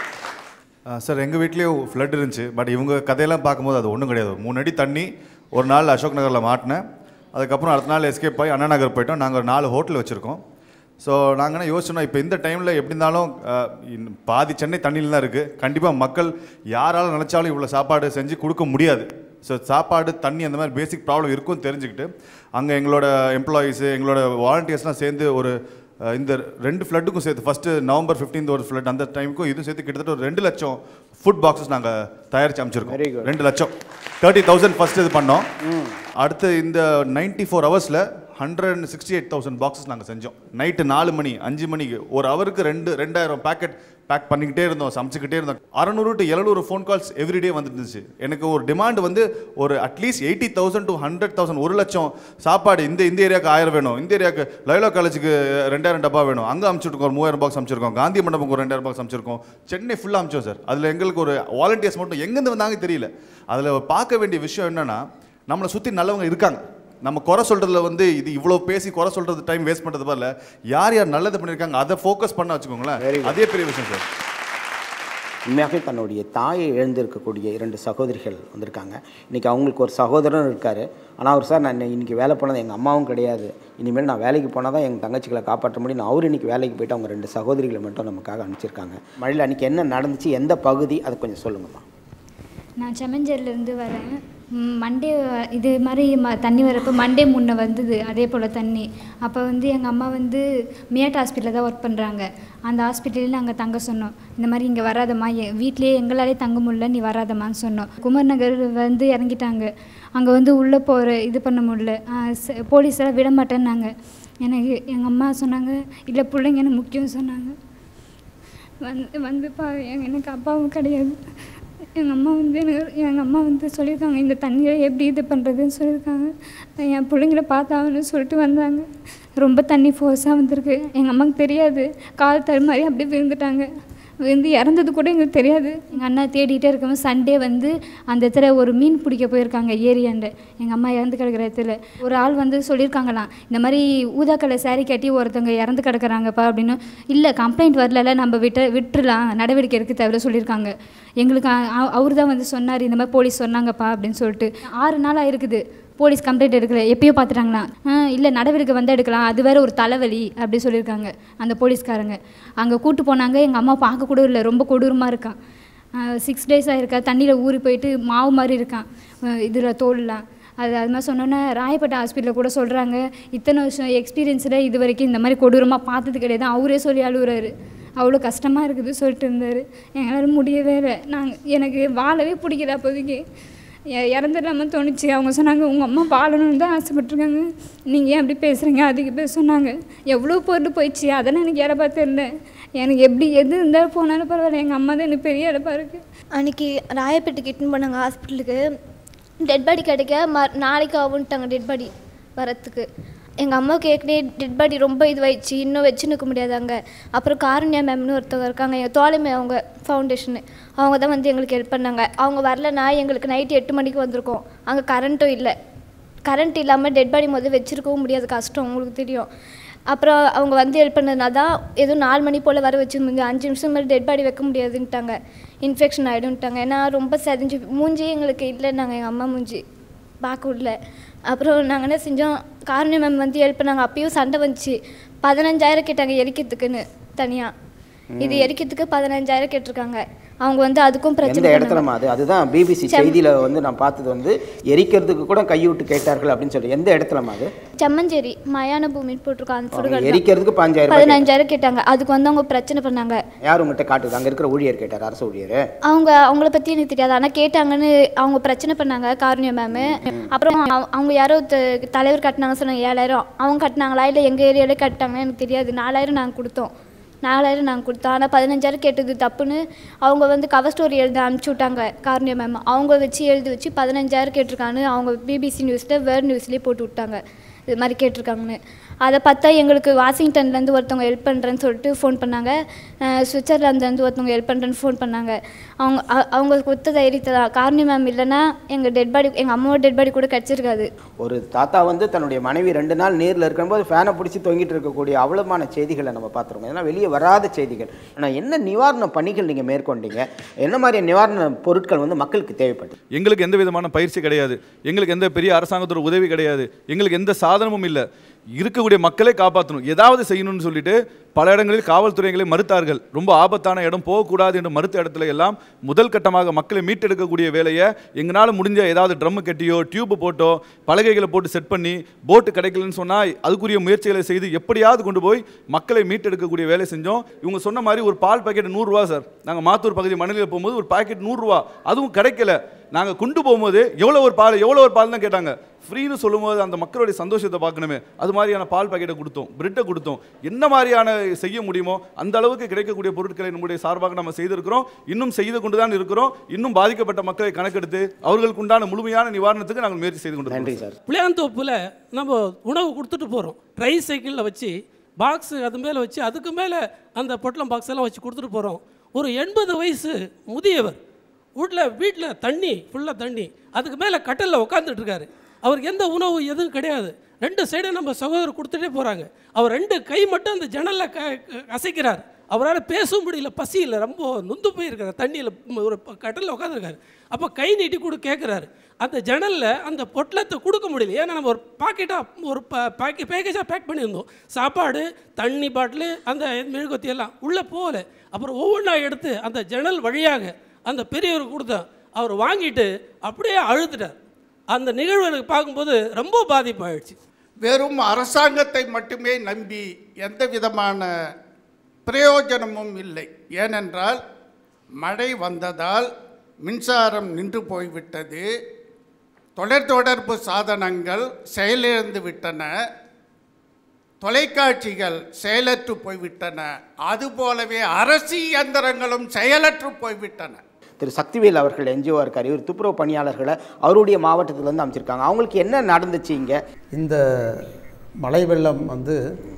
சார் எங்கள் வீட்லேயும் ஃப்ளட் இருந்துச்சு பட் இவங்க கதையெல்லாம் பார்க்கும்போது அது ஒன்றும் கிடையாது ஒரு மூணு அடி தண்ணி ஒரு நாள் அசோக் நகரில் மாட்டினேன் அதுக்கப்புறம் அடுத்த நாள் எஸ்கேப் ஆகி அண்ணா நகர் போயிட்டோம் நாங்கள் ஒரு நாலு ஹோட்டல் வச்சுருக்கோம் ஸோ நாங்கள் என்ன யோசிச்சோம்னா இப்போ இந்த டைமில் எப்படி இருந்தாலும் அஹ், இந்த பாதி சென்னை தண்ணியில் தான் இருக்குது கண்டிப்பாக மக்கள் யாரால நினச்சாலும் இவ்வளோ சாப்பாடு செஞ்சு கொடுக்க முடியாது ஸோ சாப்பாடு தண்ணி அந்த மாதிரி பேசிக் ப்ராப்ளம் இருக்கும்னு தெரிஞ்சுக்கிட்டு அங்கே எங்களோட எம்ப்ளாயீஸு எங்களோட வாலண்டியர்ஸ்லாம் சேர்ந்து ஒரு அஹ், இந்த ரெண்டு ஃப்ளட்டுக்கும் சேர்த்து ஃபஸ்ட்டு நவம்பர் 15th ஒரு ஃப்ளட் அந்த டைமுக்கும் இதுவும் சேர்த்து கிட்டத்தட்ட ஒரு ரெண்டு லட்சம் ஃபுட் பாக்ஸஸ் நாங்கள் தயாரித்து அமைச்சிருக்கோம் ரெண்டு லட்சம் தேர்ட்டி தௌசண்ட் ஃபஸ்ட் இது பண்ணோம் அடுத்து இந்த நைன்டி ஃபோர் ஹவர்ஸில் hundred and sixty eight thousand boxes நாங்கள் செஞ்சோம் நைட்டு நாலு மணி அஞ்சு மணிக்கு ஒரு ஹவருக்கு ரெண்டு ரெண்டாயிரம் பேக்கெட் பேக் பண்ணிக்கிட்டே இருந்தோம் சமைச்சிக்கிட்டே இருந்தோம் அறநூறு டு எழுநூறு ஃபோன் கால்ஸ் எவ்ரிடே வந்துட்டு இருந்துச்சு எனக்கு ஒரு டிமாண்ட் வந்து ஒரு at least eighty thousand to hundred thousand ஒரு லட்சம் சாப்பாடு இந்த இந்த ஏரியாவுக்கு ஆயிரம் வேணும் இந்த ஏரியாவுக்கு லைலா காலேஜுக்கு ரெண்டாயிரம் டப்பா வேணும் அங்கே அனுப்பிச்சிருக்கோம் ஒரு மூவாயிரம் பாக்ஸ் அமைச்சிருக்கோம் காந்தி மண்டபம் ஒரு ரெண்டாயிரம் பாக்ஸ் அமைச்சிருக்கோம் சென்னை ஃபுல்லாக அமிச்சோம் சார் அதில் எங்களுக்கு ஒரு வாலண்டியர்ஸ் மட்டும் எங்கேருந்து வந்தாங்க தெரியல அதில் பார்க்க வேண்டிய விஷயம் என்னன்னா நம்மளை சுற்றி நல்லவங்க இருக்காங்க நம்ம குறை சொல்கிறதுல வந்து இது இவ்வளோ பேசி குறை சொல்கிறது டைம் வேஸ்ட் பண்ணுறது பதில் யார் யார் நல்லது பண்ணியிருக்காங்க அதை ஃபோக்கஸ் பண்ண வச்சுக்கோங்களேன் அதே பெரிய விஷயம் சார் உண்மையாகவே தன்னுடைய தாயை இழந்திருக்கக்கூடிய இரண்டு சகோதரிகள் வந்திருக்காங்க இன்றைக்கி அவங்களுக்கு ஒரு சகோதரன் இருக்கார் ஆனால் அவர் சார் நான் இன்றைக்கி வேலை போனது எங்கள் அம்மாவும் கிடையாது இனிமேல் நான் வேலைக்கு போனால் தான் எங்கள் தங்கச்சிகளை காப்பாற்ற முடியும் அவர் இன்றைக்கி வேலைக்கு போயிட்டு அவங்க ரெண்டு சகோதரிகளை மட்டும் நமக்காக அனுப்பிச்சிருக்காங்க மழையில் அன்றைக்கி என்ன நடந்துச்சு எந்த பகுதி அதை கொஞ்சம் சொல்லுங்கம்மா நான் செம்மஞ்சேரிலேருந்து வரேன் ம், மண்டே இது மாதிரி ம தண்ணி வரப்போ மண்டே முன்ன வந்தது அதே போல் தண்ணி அப்போ வந்து எங்கள் அம்மா வந்து மியாட் ஹாஸ்பிட்டலில் தான் ஒர்க் பண்ணுறாங்க அந்த ஹாஸ்பிட்டலில் நாங்கள் தங்க சொன்னோம் இந்த மாதிரி இங்கே வராதம்மா எ- வீட்லயே எங்களாலே தங்க முடியல நீ வராதம்மான்னு சொன்னோம் குமர் நகர் வந்து இறங்கிட்டாங்க அங்கே வந்து உள்ளே போகிற இது பண்ண முடியல போலீஸ் எல்லாம் விட மாட்டேன்னாங்க எனக்கு எங்கள் அம்மா சொன்னாங்க இல்லை பிள்ளைங்க எனக்கு முக்கியம் சொன்னாங்க வந்து வந்து பா எங்க- எனக்கு அப்பாவும் கிடையாது எங்கள் அம்மா வந்து எனக்கு எங்கள் அம்மா வந்து சொல்லியிருக்காங்க இந்த தண்ணியை எப்படி இது பண்ணுறதுன்னு சொல்லியிருக்காங்க என் பிள்ளைங்கள பார்த்தாங்கன்னு சொல்லிட்டு வந்தாங்க ரொம்ப தண்ணி ஃபோர்ஸாக வந்திருக்கு எங்கள் அம்மாவுக்கு தெரியாது கால் தடுமாறி அப்படியே விழுந்துட்டாங்க விழுந்து இறந்தது கூட எங்களுக்கு தெரியாது எங்கள் அண்ணா தேடிட்டே இருக்கவும் சண்டே வந்து அந்த இடத்துல ஒரு மீன் பிடிக்க போயிருக்காங்க ஏரியாண்ட எங்கள் அம்மா இறந்து கிடக்கிற இடத்துல ஒரு ஆள் வந்து சொல்லியிருக்காங்களாம் இந்த மாதிரி ஊதா கலர் saree கட்டி ஒருத்தவங்க இறந்து கிடக்குறாங்கப்பா அப்படின்னு இல்லை கம்ப்ளைண்ட் வரல நம்ம விட்டு விட்டுறலாம் நடவடிக்கை எடுக்க தவிர சொல்லியிருக்காங்க எங்களுக்கு அவர் தான் வந்து சொன்னார் இந்த மாதிரி போலீஸ் சொன்னாங்கப்பா அப்படின்னு சொல்லிட்டு ஆறு நாள் ஆயிருக்குது போலீஸ் கம்ப்ளைண்ட் எடுக்கல எப்பயோ பார்த்துட்டாங்களா இல்லை நடவடிக்கை வந்து எடுக்கலாம் அது வேற ஒரு தலைவலி அப்படி சொல்லியிருக்காங்க அந்த போலீஸ்காரங்க அங்கே கூட்டு போனாங்க எங்கள் அம்மா பார்க்க கூட இல்லை ரொம்ப கொடூரமாக இருக்கான் சிக்ஸ் டேஸ் ஆயிருக்கா தண்ணியில் ஊறி போயிட்டு மாவு மாதிரி இருக்கான் இதில் தோல்லாம் அது அது மாதிரி சொன்னோன்னே ராயப்பேட்டை ஹாஸ்பிட்டலில் கூட சொல்கிறாங்க இத்தனை வருஷம் எக்ஸ்பீரியன்ஸில் இது வரைக்கும் இந்த மாதிரி கொடூரமாக பார்த்தது கிடையாது அவரே சொல்லி அழுகுறாரு அவ்வளோ கஷ்டமாக இருக்குது சொல்லிட்டு இருந்தார் எங்களால் முடியவே இல்லை நாங்கள் எனக்கு வாழவே பிடிக்கல அப்போதைக்கு இ- இறந்துடாமல் தோணுச்சு அவங்க சொன்னாங்க உங்கள் அம்மா வாழணும்னு தான் ஆசைப்பட்டிருக்காங்க நீங்கள் ஏன் அப்படி பேசுகிறீங்க அதுக்கு பேர் சொன்னாங்க எவ்வளோ பொருள் போயிடுச்சு அதெல்லாம் எனக்கு இறப்பா தெரியல எனக்கு எப்படி எது இருந்தாலும் போனாலும் பரவாயில்ல எங்கள் அம்மா தான் எனக்கு பெரிய இழப்பாக இருக்குது அன்னைக்கு ராயப்பேட்டுக்கு இட்டுன்னு போனாங்க ஹாஸ்பிட்டலுக்கு டெட் பாடி கிடைக்க ம நாளைக்கு ஆகுன்ட்டாங்க டெட் பாடி வரத்துக்கு எங்கள் அம்மாவுக்கு ஏற்கனவே டெட் பாடி ரொம்ப இதுவாயிடுச்சு இன்னும் வச்சு நிற்க முடியாது அங்கே அப்புறம் காருண்யா மேம்னு ஒருத்தவங்க இருக்காங்க எங்கள் தோழமை அவங்க ஃபவுண்டேஷனு அவங்க தான் வந்து எங்களுக்கு ஹெல்ப் பண்ணாங்க அவங்க வரலனா எங்களுக்கு நைட்டு எட்டு மணிக்கு வந்திருக்கோம் அங்கே கரண்ட்டும் இல்லை கரண்ட் இல்லாமல் டெட் பாடி முதல்ல வச்சுருக்கவும் முடியாது கஷ்டம் உங்களுக்கு தெரியும் அப்புறம் அவங்க வந்து ஹெல்ப் பண்ணதுனால தான் ஏதோ நாலு மணி போல் வர வச்சுருந்தாங்க அஞ்சு நிமிஷம் மாதிரி டெட் பாடி வைக்க முடியாதுன்ட்டாங்க இன்ஃபெக்ஷன் ஆகிடும்ட்டாங்க ஏன்னா ரொம்ப செதஞ்சு மூஞ்சி எங்களுக்கு இல்லைன்னாங்க எங்கள் அம்மா மூஞ்சி பார்க்க விடல அப்புறம் நாங்கள் என்ன செஞ்சோம் காரணி மேம் வந்து ஹெல்ப் பண்ணாங்க அப்பயும் சண்டை வந்துச்சு பதினஞ்சாயிரம் கேட்டாங்க எரிக்கிறதுக்குன்னு தனியாக இது எரிக்கிறதுக்கு பதினஞ்சாயிரம் கேட்டிருக்காங்க அவங்க வந்து அதுக்கும் பிரச்சனை எந்த பண்ணாங்க. இடத்துலமா அது அதுதான் பிபிசி செம்- செய்தியில் வந்து நான் பார்த்தது வந்து எரிக்கிறதுக்கு கூட கையூட்டு கேட்டார்கள் அப்படின்னு சொல்லி எந்த இடத்துலமா அது செம்மஞ்சேரி மயான பூமின்னு போட்டிருக்கோம் அந்த அவங்க சுடுகாடு எரிக்கிறதுக்கு பாஞ்சாயிரம் ரூபாய் பதினஞ்சாயிரம் கேட்டாங்க அதுக்கு வந்து அவங்க பிரச்சனை பண்ணாங்க யார் உங்கள்கிட்ட காட்டுது அங்கே இருக்கிற ஊழியர் கேட்டார் அரசு ஊழியர் அவங்க அவங்கள பற்றி எனக்கு தெரியாது ஆனால் கேட்டாங்கன்னு அவங்க பிரச்சனை பண்ணாங்க காரணியம் மேமு அப்புறம் அவ- அவங்க யாரோ த- தலைவர் கட்டினாங்க சொன்னாங்க ஏழாயிரம் அவங்க கட்டினாங்களா இல்லை எங்கள் ஏரியாவிலே கட்டினாங்கன்னு எனக்கு தெரியாது நாலாயிரம் நாங்கள் கொடுத்தோம் நாலாயிரம் நாங்கள் கொடுத்தோம் ஆனால் பதினஞ்சாயிரம் கேட்டது தப்புன்னு அவங்க வந்து கவர் ஸ்டோரி எழுத அனுப்பிச்சி விட்டாங்க காரணியம் மேம் அவங்க வச்சு எழுதி வச்சு பதினஞ்சாயிரம் கேட்டிருக்கான்னு அவங்க பிபிசி நியூஸில் வேர்ட் நியூஸ்லேயே போட்டு விட்டாங்க இது மாதிரி கேட்டிருக்காங்கன்னு அதை பார்த்தா எங்களுக்கு வாஷிங்டன்லேருந்து ஒருத்தவங்க ஹெல்ப் பண்ணுறேன்னு சொல்லிட்டு ஃபோன் பண்ணாங்க அஹ் சுவிட்சர்லாந்துலேருந்து ஒருத்தவங்க ஹெல்ப் பண்ணுறேன்னு ஃபோன் பண்ணாங்க அவங்க அ- அவங்க கொடுத்த தைரியத்தை தான் காரணி மேம் இல்லைன்னா எங்கள் டெட் பாடி எங்கள் அம்மாவோட டெட் பாடி கூட கிடச்சிருக்காது ஒரு தாத்தா வந்து தன்னுடைய மனைவி ரெண்டு நாள் நேரில் இருக்கும்போது ஃபேனை பிடிச்சி தொங்கிட்டு இருக்கக்கூடிய அவ்வளமான செய்திகளை நம்ம பார்த்துருக்கோம் இதெல்லாம் வெளியே வராத செய்திகள் ஆனால் என்ன நிவாரண பணிகள் நீங்கள் மேற்கொண்டீங்க என்ன மாதிரி நிவாரண பொருட்கள் வந்து மக்களுக்கு தேவைப்பட்டு எங்களுக்கு எந்த விதமான பயிற்சி கிடையாது எங்களுக்கு எந்த பெரிய அரசாங்கத்தோட உதவி கிடையாது எங்களுக்கு எந்த சாதனமும் இல்லை இருக்கக்கூடிய மக்களை காப்பாற்றணும் ஏதாவது செய்யணும்னு சொல்லிட்டு பல இடங்களில் காவல்துறைகளை மறுத்தார்கள் ரொம்ப ஆபத்தான இடம் போகக்கூடாது என்று மறுத்த இடத்துல எல்லாம் முதல் கட்டமாக மக்களை மீட்டெடுக்கக்கூடிய வேலையை எங்களால் முடிஞ்ச ஏதாவது ட்ரம் கட்டியோ டியூப் போட்டோ பலகைகளை போட்டு செட் பண்ணி போட்டு கிடைக்கலன்னு சொன்னால் அதுக்குரிய முயற்சிகளை செய்து எப்படியாவது கொண்டு போய் மக்களை மீட்டெடுக்கக்கூடிய வேலை செஞ்சோம் இவங்க சொன்ன மாதிரி ஒரு பால் பாக்கெட் நூறுரூவா சார் நாங்கள் மாத்தூர் பகுதி மணலில் போகும்போது ஒரு பாக்கெட் நூறுரூவா அதுவும் கிடைக்கல நாங்கள் கொண்டு போகும்போது எவ்வளோ ஒரு பால் எவ்வளோ ஒரு பால் தான் கேட்டாங்க ஃப்ரீன்னு சொல்லும்போது அந்த மக்களுடைய சந்தோஷத்தை பார்க்கணுமே அது மாதிரியான பால் பாக்கெட்டை கொடுத்தோம் பிரெட்டை கொடுத்தோம் என்ன மாதிரியான செய்ய முடியுமோ அந்த அளவுக்கு கிடைக்கக்கூடிய பொருட்களை நம்முடைய சார்பாக நம்ம செய்திருக்கிறோம் இன்னும் செய்து கொண்டு தான் இருக்கிறோம் இன்னும் பாதிக்கப்பட்ட மக்களை கணக்கெடுத்து அவர்களுக்கு உண்டான முழுமையான நிவாரணத்துக்கு நாங்கள் முயற்சி செய்து கொண்டு நன்றி சார் புளியாந்தோப்பில் நம்ம உணவு கொடுத்துட்டு போகிறோம் ட்ரை சைக்கிளில் வச்சு பாக்ஸு அது மேலே வச்சு அதுக்கு மேலே அந்த பொட்டலம் பாக்ஸ் எல்லாம் வச்சு கொடுத்துட்டு போகிறோம் ஒரு எண்பது வயசு முதியவர் வீட்டில் வீட்டில் தண்ணி ஃபுல்லாக தண்ணி அதுக்கு மேலே கட்டலில் உட்காந்துட்டு இருக்காரு அவருக்கு எந்த உணவு எதுவும் கிடையாது ரெண்டு சைடும் நம்ம சகோதரர் கொடுத்துட்டே போகிறாங்க அவர் ரெண்டு கை மட்டும் அந்த ஜன்னலில் க க- அசைக்கிறார் அவரால் பேசவும் முடியல பசி இல்லை ரொம்ப நொந்து போயிருக்காரு தண்ணியில் ஒரு கட்டலில் உட்காந்துருக்காரு அப்போ கை நீட்டி கூட கேட்குறாரு அந்த ஜன்னலில் அந்த பொட்டலத்தை கொடுக்க முடியல ஏன்னா நம்ம ஒரு பாக்கெட்டாக ஒரு பேக்கே பேக்கேஜாக பேக் பண்ணியிருந்தோம் சாப்பாடு தண்ணி பாட்டிலு அந்த மெழுகுவத்தி எல்லாம் உள்ளே போகல அப்புறம் ஒவ்வொன்றா எடுத்து அந்த ஜன்னல் வழியாக அந்த பெரியவர் கொடுத்தா அவர் வாங்கிட்டு அப்படியே அழுதுட்டார் அந்த நிகழ்வு எனக்கு பார்க்கும்போது ரொம்ப பாதிப்பாயிடுச்சு வெறும் அரசாங்கத்தை மட்டுமே நம்பி எந்த விதமான பிரயோஜனமும் இல்லை ஏனென்றால் மழை வந்ததால் மின்சாரம் நின்று போய்விட்டது தொலைத்தொடர்பு சாதனங்கள் செயலிழந்து விட்டன தொலைக்காட்சிகள் செயலற்று போய்விட்டன அதுபோலவே அரசு இயந்திரங்களும் செயலற்று போய்விட்டன திரு சக்திவேல் அவர்கள் என்ஜிஓ இருக்கார் இவர் துப்புரவு பணியாளர்களை அவருடைய மாவட்டத்திலேருந்து அமைச்சிருக்காங்க அவங்களுக்கு என்ன நடந்துச்சு இங்கே இந்த மழை வெள்ளம் வந்து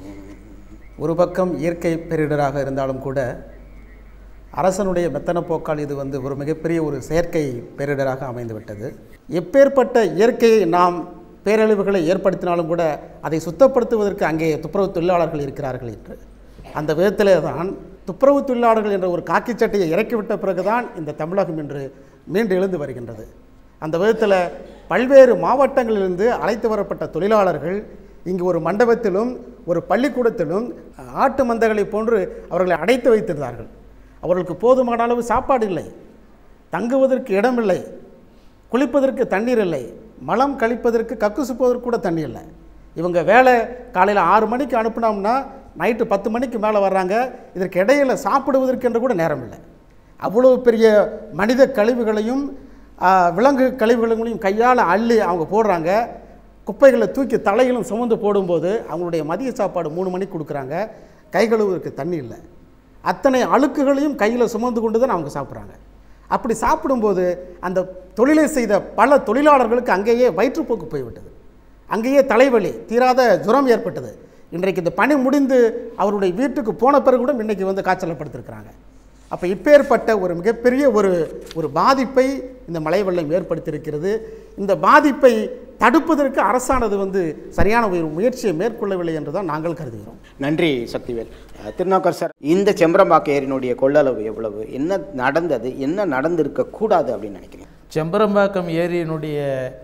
ஒரு பக்கம் இயற்கை பேரிடராக இருந்தாலும் கூட அரசனுடைய மெத்தன போக்கால் இது வந்து ஒரு மிகப்பெரிய ஒரு செயற்கை பேரிடராக அமைந்துவிட்டது எப்பேற்பட்ட இயற்கையை நாம் பேரழிவுகளை ஏற்படுத்தினாலும் கூட அதை சுத்தப்படுத்துவதற்கு அங்கே துப்புரவு தொழிலாளர்கள் இருக்கிறார்கள் என்று அந்த விதத்திலே தான் துப்புரவு தொழிலாளர்கள் என்ற ஒரு காக்கி சட்டையை இறக்கிவிட்ட பிறகுதான் இந்த தமிழகம் இன்று மீண்டு எழுந்து வருகின்றது அந்த விதத்தில் பல்வேறு மாவட்டங்களிலிருந்து அழைத்து வரப்பட்ட தொழிலாளர்கள் இங்கு ஒரு மண்டபத்திலும் ஒரு பள்ளிக்கூடத்திலும் ஆட்டு மந்தைகளை போன்று அவர்களை அடைத்து வைத்திருந்தார்கள் அவர்களுக்கு போதுமான அளவு சாப்பாடு இல்லை தங்குவதற்கு இடமில்லை குளிப்பதற்கு தண்ணீர் இல்லை மலம் கழிப்பதற்கு கக்குசு போவதற்கு கூட தண்ணி இல்லை இவங்க வேலை காலையில் ஆறு மணிக்கு அனுப்புனோம்னா நைட்டு பத்து மணிக்கு மேலே வர்றாங்க இதற்கு இடையில் சாப்பிடுவதற்கு என்று கூட நேரம் இல்லை அவ்வளோ பெரிய மனித கழிவுகளையும் ஆ, விலங்கு கழிவுகளையும் கையால் அள்ளி அவங்க போடுறாங்க குப்பைகளை தூக்கி தலையிலும் சுமந்து போடும்போது அவங்களுடைய மதிய சாப்பாடு மூணு மணிக்கு கொடுக்குறாங்க கை கழுவுவதற்கு தண்ணி இல்லை அத்தனை அழுக்குகளையும் கையில் சுமந்து கொண்டு தான் அவங்க சாப்பிட்றாங்க அப்படி சாப்பிடும்போது அந்த தொழிலை செய்த பல தொழிலாளர்களுக்கு அங்கேயே வயிற்றுப்போக்கு போய்விட்டது அங்கேயே தலைவலி தீராத ஜுரம் ஏற்பட்டது இன்றைக்கு இந்த பணி முடிந்து அவருடைய வீட்டுக்கு போன பிறகு கூட இன்னைக்கு வந்து காய்ச்சலை படுத்திருக்கிறாங்க அப்போ இப்பேற்பட்ட ஒரு மிகப்பெரிய ஒரு ஒரு பாதிப்பை இந்த மழை வெள்ளம் ஏற்படுத்தியிருக்கிறது இந்த பாதிப்பை தடுப்பதற்கு அரசானது வந்து சரியான ஒரு முயற்சியை மேற்கொள்ளவில்லை என்று தான் நாங்கள் கருதுகிறோம் நன்றி சக்திவேல் அஹ், திருநாக்கர் சார் இந்த செம்பரம்பாக்க ஏரியினுடைய கொள்ளளவு எவ்வளவு என்ன நடந்தது என்ன நடந்திருக்க கூடாது அப்படின்னு நினைக்கிறீங்க செம்பரம்பாக்கம் ஏரியினுடைய